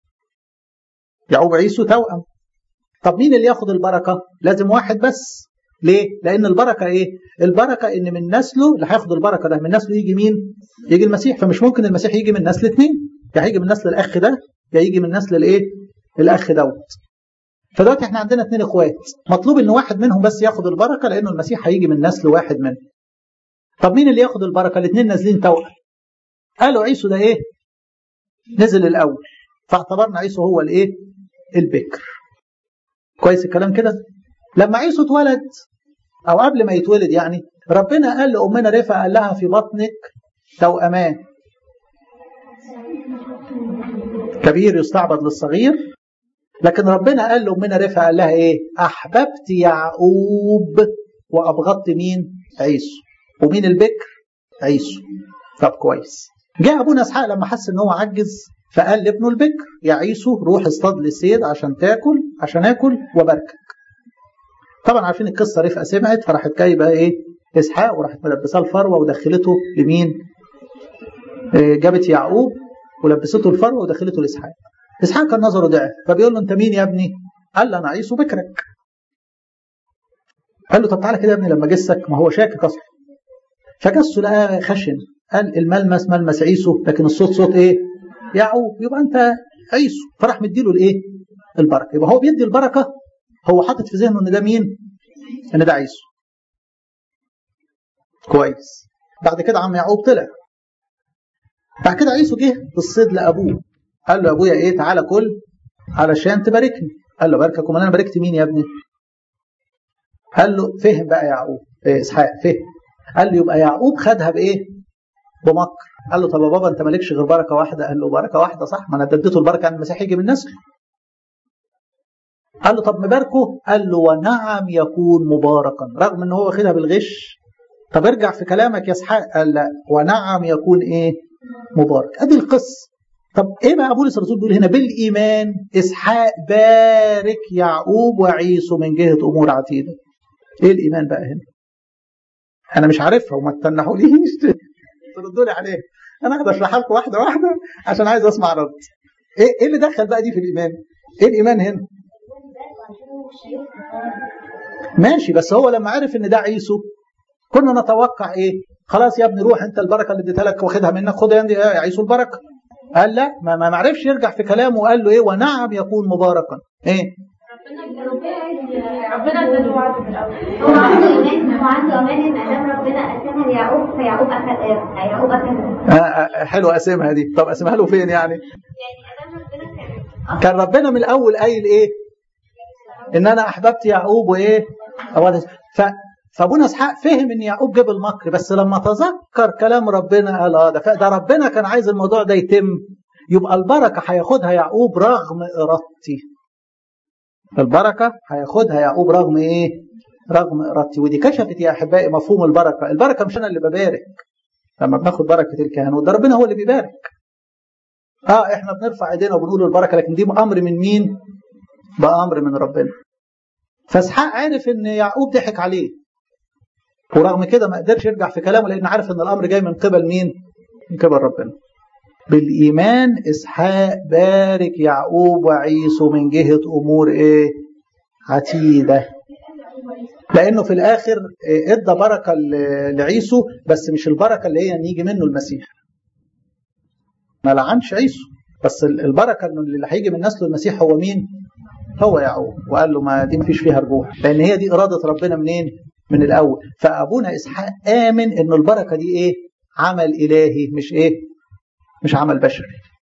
يعقوب وعيسو توأم. طب مين اللي ياخد البركه؟ لازم واحد بس. ليه؟ لأن البركة إيه؟ البركة إن من نسله اللي هياخد البركة ده من نسله يجي مين؟ يجي المسيح فمش ممكن المسيح يجي من نسل اثنين يا هيجي من نسل الأخ ده يا يجي من نسل الإيه؟ الأخ دوت فدلوقتي احنا عندنا اثنين اخوات مطلوب ان واحد منهم بس ياخد البركه لانه المسيح هيجي من نسل واحد منهم طب مين اللي ياخد البركه الاثنين نازلين توأم قالوا عيسو ده ايه نزل الاول فاعتبرنا عيسو هو الايه البكر كويس الكلام كده لما عيسو اتولد او قبل ما يتولد يعني ربنا قال لامنا رفا قال لها في بطنك توأمان كبير يستعبد للصغير لكن ربنا قال لأمنا رفا قال لها ايه احببت يعقوب وابغضت مين عيسو ومين البكر عيسو طب كويس جاء ابونا اسحاق لما حس ان هو عجز فقال لابنه البكر يا عيسو روح اصطاد للسيد عشان تاكل عشان اكل وبركك طبعا عارفين القصه رفقه سمعت فراحت جايبه ايه اسحاق وراحت ملبساه الفروه ودخلته لمين جابت يعقوب ولبسته الفروه ودخلته لاسحاق اسحاق كان نظره ضعف فبيقول له انت مين يا ابني قال له انا عيسو بكرك قال له طب تعالى كده يا ابني لما جسك ما هو شاكك اصلا فجسه لقاه خشن قال الملمس ملمس عيسو لكن الصوت صوت ايه يعقوب يبقى انت عيسو فراح مديله الايه البركه يبقى هو بيدي البركه هو حاطط في ذهنه ان ده مين ان ده عيسو كويس بعد كده عم يعقوب طلع بعد كده عيسو جه بالصيد لابوه قال له ابويا ايه تعالى كل علشان تباركني قال له باركك امال انا باركت مين يا ابني قال له فهم بقى يعقوب إيه اسحاق فهم قال له يبقى يعقوب خدها بايه بمكر قال له طب يا بابا انت مالكش غير بركه واحده قال له بركه واحده صح ما انا اديته البركه ان المسيح يجي من نسله قال له طب مباركه قال له ونعم يكون مباركا رغم ان هو واخدها بالغش طب ارجع في كلامك يا اسحاق قال لا ونعم يكون ايه مبارك ادي القصه طب ايه بقى بولس الرسول بيقول هنا بالايمان اسحاق بارك يعقوب وعيسو من جهه امور عتيده ايه الايمان بقى هنا انا مش عارفها وما تتنحوليش تردوا لي عليها انا هقدر اشرحها لكم واحده واحده عشان عايز اسمع رد ايه ايه اللي دخل بقى دي في الايمان ايه الايمان هنا ماشي بس هو لما عرف ان ده عيسو كنا نتوقع ايه خلاص يا ابني روح انت البركه اللي اديتها لك واخدها منك خدها يا عيسو البركه قال لا ما ما عرفش يرجع في كلامه وقال له ايه ونعم يكون مباركا ايه ربنا اداله وعد في الاول هو عنده ايمان هو عنده ايمان ان ادام ربنا قسمها ليعقوب فيعقوب اخذ يعقوب اخذ آه آه حلو قسمها دي طب قسمها له فين يعني يعني ادام ربنا كان كان ربنا من الاول قايل ايه ان انا احببت يعقوب وايه أولا ف فابونا اسحاق فهم ان يعقوب جاب المكر بس لما تذكر كلام ربنا قال اه ده ده ربنا كان عايز الموضوع ده يتم يبقى البركه هياخدها يعقوب رغم ارادتي البركه هياخدها يعقوب رغم ايه رغم ارادتي ودي كشفت يا احبائي مفهوم البركه البركه مش انا اللي ببارك لما بناخد بركه الكهنوت ده ربنا هو اللي بيبارك اه احنا بنرفع ايدينا وبنقول البركه لكن دي امر من مين بامر من ربنا فاسحاق عرف ان يعقوب ضحك عليه ورغم كده ما قدرش يرجع في كلامه لان عارف ان الامر جاي من قبل مين من قبل ربنا بالايمان اسحاق بارك يعقوب وعيسو من جهه امور ايه عتيده لانه في الاخر ادى بركه لعيسو بس مش البركه اللي هي ان يجي منه المسيح ما لعنش عيسو بس البركه اللي هيجي من نسل المسيح هو مين هو يعقوب وقال له ما دي مفيش فيها رجوع لان هي دي اراده ربنا منين من الاول فابونا اسحاق امن ان البركه دي ايه عمل الهي مش ايه مش عمل بشري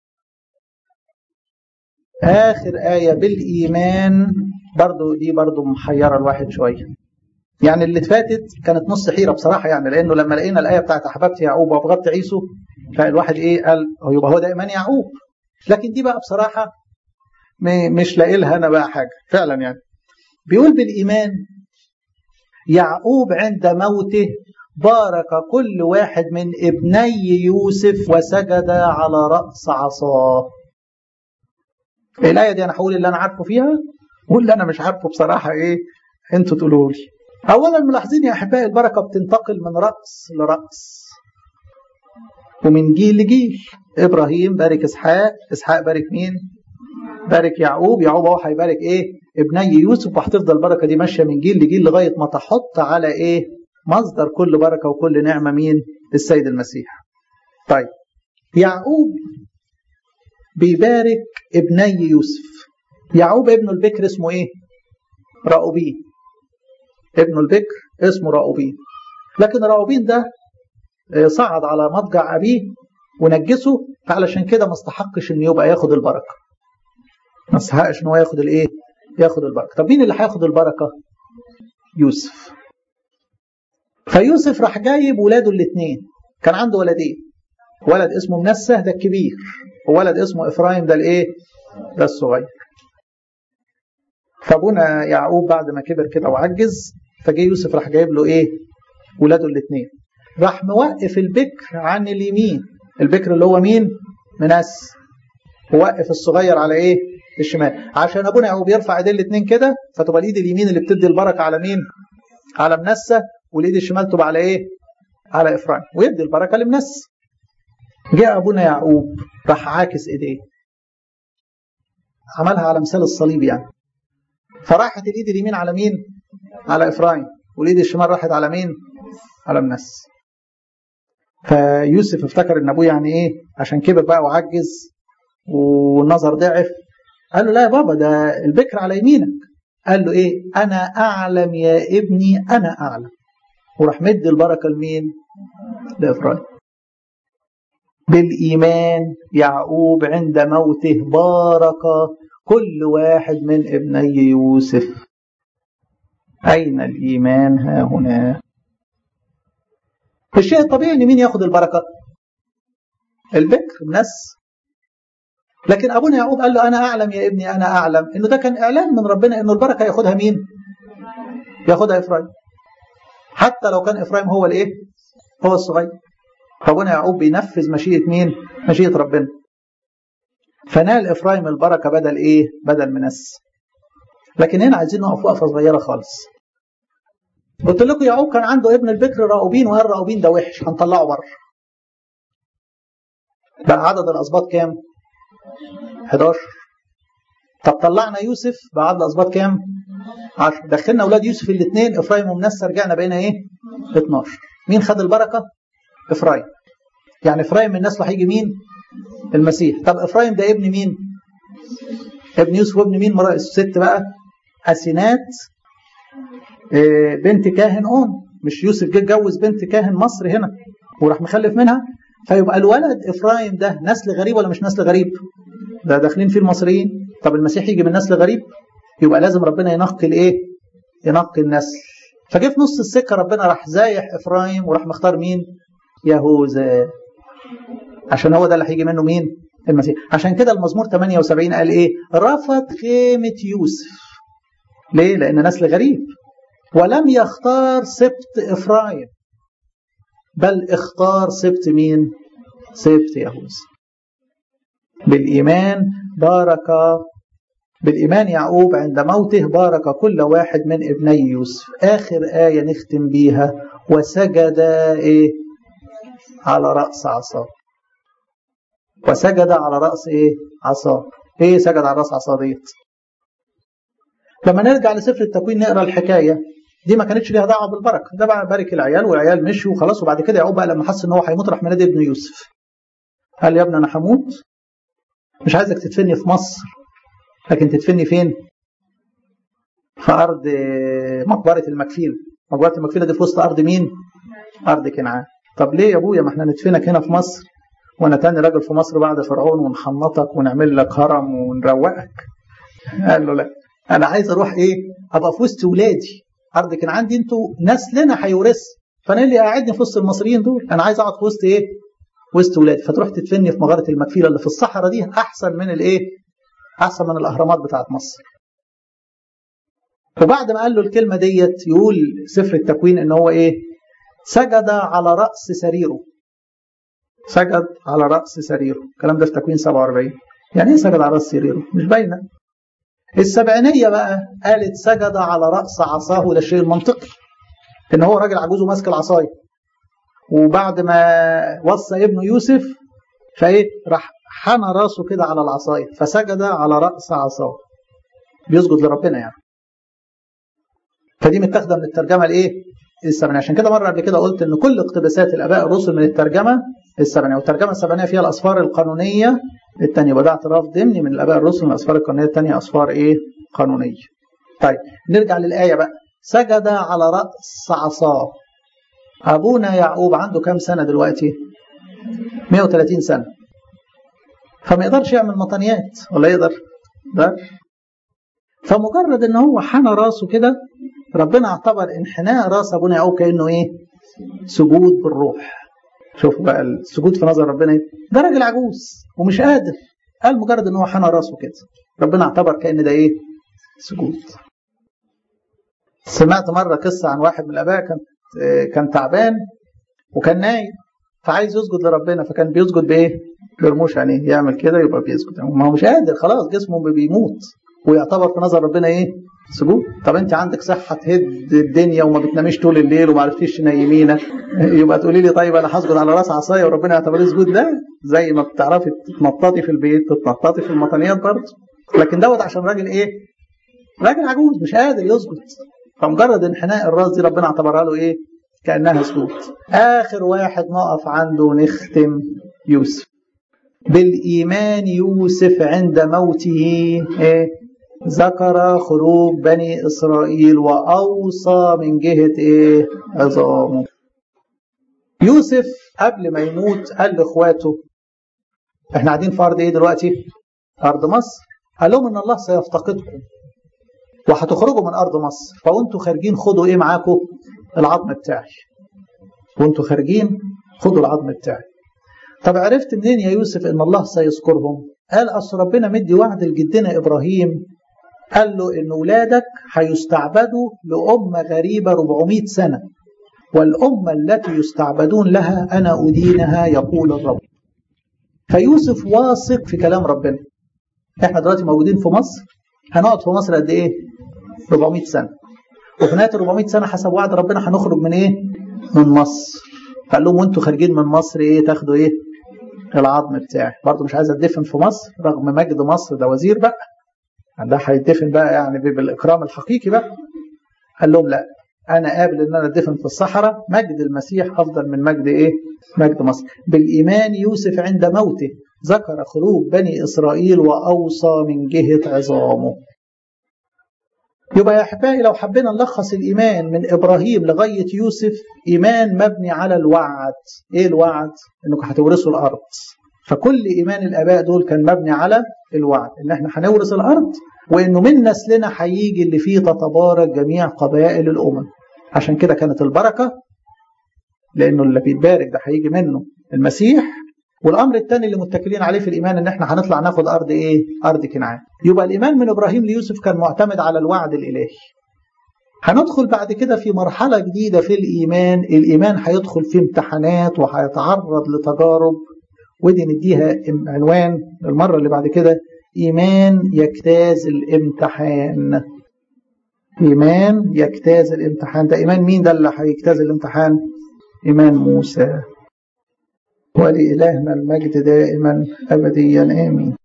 اخر ايه بالايمان برضو دي برضو محيره الواحد شويه يعني اللي فاتت كانت نص حيره بصراحه يعني لانه لما لقينا الايه بتاعت احببت يعقوب وابغضت عيسو فالواحد ايه قال يبقى هو ده ايمان يعقوب لكن دي بقى بصراحه مش لاقي لها انا بقى حاجه فعلا يعني بيقول بالايمان يعقوب عند موته بارك كل واحد من ابني يوسف وسجد على راس عصاه الايه دي انا هقول اللي انا عارفه فيها واللي انا مش عارفه بصراحه ايه انتوا تقولوا لي اولا ملاحظين يا احبائي البركه بتنتقل من راس لراس ومن جيل لجيل ابراهيم بارك اسحاق اسحاق بارك مين بارك يعقوب يعقوب هو هيبارك ايه ابني يوسف وهتفضل البركه دي ماشيه من جيل لجيل لغايه ما تحط على ايه مصدر كل بركه وكل نعمه مين السيد المسيح طيب يعقوب بيبارك ابني يوسف يعقوب ابنه البكر اسمه ايه راؤوبين ابنه البكر اسمه راؤوبين لكن راؤوبين ده صعد على مضجع ابيه ونجسه فعلشان كده ما استحقش انه يبقى ياخد البركه ما استحقش ان هو ياخد الايه ياخد البركه طب مين اللي هياخد البركه يوسف فيوسف راح جايب ولاده الاثنين كان عنده ولدين ولد اسمه منسه ده الكبير وولد اسمه افرايم ده الايه ده الصغير فابونا يعقوب بعد ما كبر كده وعجز فجه يوسف راح جايب له ايه ولاده الاثنين راح موقف البكر عن اليمين البكر اللي هو مين منس ووقف الصغير على ايه الشمال عشان ابونا يعقوب يرفع ايديه الاثنين كده فتبقى الايد اليمين اللي بتدي البركه على مين على منسه والايد الشمال تبقى على ايه على افرايم ويدي البركه لمنس جاء ابونا يعقوب راح عاكس ايديه عملها على مثال الصليب يعني فراحت الايد اليمين على مين على افرايم والايد الشمال راحت على مين على منس فيوسف افتكر ان ابوه يعني ايه عشان كبر بقى وعجز والنظر ضعف قال له لا يا بابا ده البكر على يمينك قال له ايه انا اعلم يا ابني انا اعلم وراح مد البركه لمين لافرايم بالايمان يعقوب عند موته بارك كل واحد من ابني يوسف اين الايمان ها هنا الشيء الطبيعي ان مين ياخد البركه البكر الناس لكن ابونا يعقوب قال له انا اعلم يا ابني انا اعلم انه ده كان اعلان من ربنا انه البركه ياخدها مين ياخدها افرايم حتى لو كان افرايم هو الايه هو الصغير فابونا يعقوب بينفذ مشيئه مين مشيئه ربنا فنال افرايم البركه بدل ايه بدل منس لكن هنا عايزين نقف وقفه صغيره خالص قلت لكم يعقوب كان عنده ابن البكر راؤوبين وقال راؤوبين ده وحش هنطلعه بره بقى عدد الاسباط كام 11 طب طلعنا يوسف بقى عدد الاسباط كام 10 دخلنا اولاد يوسف الاثنين افرايم ومنسى رجعنا بقينا ايه 12 مين خد البركه افرايم يعني افرايم من الناس هيجي مين المسيح طب افرايم ده ابن مين ابن يوسف وابن مين مرأة الست بقى اسينات بنت كاهن اون مش يوسف جه اتجوز بنت كاهن مصر هنا وراح مخلف منها فيبقى الولد افرايم ده نسل غريب ولا مش نسل غريب ده داخلين فيه المصريين طب المسيح يجي من نسل غريب يبقى لازم ربنا ينقي الايه ينقي النسل فجه في نص السكه ربنا راح زايح افرايم وراح مختار مين يهوذا عشان هو ده اللي هيجي منه مين المسيح عشان كده المزمور 78 قال ايه رفض خيمه يوسف ليه لان نسل غريب ولم يختار سبط افرايم بل اختار سبط مين سبط يهوذا بالايمان بارك بالايمان يعقوب عند موته بارك كل واحد من ابني يوسف اخر ايه نختم بيها وسجد ايه على راس عصاه وسجد على راس ايه عصاه ايه سجد على راس عصاه ديت لما نرجع لسفر التكوين نقرا الحكايه دي ما كانتش ليها دعوه بالبركه ده بقى بارك العيال والعيال مشوا وخلاص وبعد كده يعقوب بقى لما حس ان هو هيموت راح منادي ابن يوسف قال يا ابني انا هموت مش عايزك تدفني في مصر لكن تدفني فين في ارض مقبره المكفيل مقبره المكفيله دي في وسط ارض مين ارض كنعان طب ليه يا ابويا ما احنا ندفنك هنا في مصر وانا تاني راجل في مصر بعد فرعون ونحنطك ونعمل لك هرم ونروقك قال له لا انا عايز اروح ايه ابقى في وسط ولادي ارض كنعان دي انتوا نسلنا هيورث فانا اللي قاعدني في وسط المصريين دول انا عايز اقعد في وسط ايه وسط ولادي فتروح تدفني في مغاره المكفيله اللي في الصحراء دي احسن من الايه احسن من الاهرامات بتاعت مصر وبعد ما قال له الكلمه ديت يقول سفر التكوين ان هو ايه سجد على راس سريره سجد على راس سريره الكلام ده في تكوين 47 يعني ايه سجد على راس سريره مش باينه السبعينيه بقى قالت سجد على راس عصاه ده الشيء المنطقي ان هو راجل عجوز وماسك العصايه وبعد ما وصى ابنه يوسف فايه راح حنى راسه كده على العصايه فسجد على راس عصاه بيسجد لربنا يعني فدي متاخده من الترجمه الايه السبعينيه عشان كده مره قبل كده قلت ان كل اقتباسات الاباء الرسل من الترجمه السبعينيه والترجمه السبعينيه فيها الاسفار القانونيه الثانيه وده اعتراف ضمني من الاباء الرسل من الاسفار القانونيه الثانيه اسفار ايه قانونيه طيب نرجع للايه بقى سجد على راس عصاه ابونا يعقوب عنده كام سنه دلوقتي 130 سنه فما يقدرش يعمل مطنيات ولا يقدر ده فمجرد ان هو حنى راسه كده ربنا اعتبر انحناء راس ابونا يعقوب كانه ايه سجود بالروح شوفوا بقى السجود في نظر ربنا ايه ده راجل عجوز ومش قادر قال مجرد ان هو حنى راسه كده ربنا اعتبر كان ده ايه سجود سمعت مره قصه عن واحد من الاباء كان كان تعبان وكان نايم فعايز يسجد لربنا فكان بيسجد بايه برموش عينيه يعمل كده يبقى بيسجد ما هو مش قادر خلاص جسمه بيموت ويعتبر في نظر ربنا ايه سجود طب انت عندك صحه تهد الدنيا وما بتناميش طول الليل وما عرفتيش تنيمينا يبقى تقولي لي طيب انا هسجد على راس عصايه وربنا يعتبر سجود لا زي ما بتعرفي تتنططي في البيت تتنططي في المطنيات برضه لكن دوت عشان راجل ايه راجل عجوز مش قادر يسجد فمجرد انحناء الراس دي ربنا اعتبرها له ايه كانها سجود اخر واحد نقف عنده نختم يوسف بالايمان يوسف عند موته ايه ذكر خروج بني إسرائيل وأوصى من جهة إيه عظامه يوسف قبل ما يموت قال لإخواته إحنا قاعدين في أرض إيه دلوقتي أرض مصر قال لهم إن الله سيفتقدكم وهتخرجوا من أرض مصر فوانتوا خارجين خدوا إيه معاكم العظم بتاعي وانتوا خارجين خدوا العظم بتاعي طب عرفت منين يا يوسف إن الله سيذكرهم قال أصل ربنا مدي وعد لجدنا إبراهيم قال له إن ولادك هيستعبدوا لأمة غريبة 400 سنة والأمة التي يستعبدون لها أنا أدينها يقول الرب فيوسف واثق في كلام ربنا احنا دلوقتي موجودين في مصر هنقعد في مصر قد ايه 400 سنة وفي نهاية 400 سنة حسب وعد ربنا هنخرج من ايه من مصر فقال لهم وانتوا خارجين من مصر ايه تاخدوا ايه العظم بتاعي برضه مش عايز اتدفن في مصر رغم مجد مصر ده وزير بقى ده هيتدفن بقى يعني بالاكرام الحقيقي بقى قال لهم لا انا قابل ان انا اتدفن في الصحراء مجد المسيح افضل من مجد ايه مجد مصر بالايمان يوسف عند موته ذكر خروج بني اسرائيل واوصى من جهه عظامه يبقى يا احبائي لو حبينا نلخص الايمان من ابراهيم لغايه يوسف ايمان مبني على الوعد ايه الوعد انكم هتورثوا الارض فكل ايمان الاباء دول كان مبني على الوعد ان احنا هنورث الارض وانه من نسلنا هيجي اللي فيه تتبارك جميع قبائل الامم عشان كده كانت البركه لانه اللي بيتبارك ده هيجي منه المسيح والامر الثاني اللي متكلين عليه في الايمان ان احنا هنطلع ناخد ارض ايه ارض كنعان يبقى الايمان من ابراهيم ليوسف كان معتمد على الوعد الالهي هندخل بعد كده في مرحله جديده في الايمان الايمان هيدخل في امتحانات وهيتعرض لتجارب ودي نديها عنوان المره اللي بعد كده ايمان يجتاز الامتحان ايمان يجتاز الامتحان ده ايمان مين ده اللي هيجتاز الامتحان ايمان موسى ولإلهنا المجد دائما أبديا آمين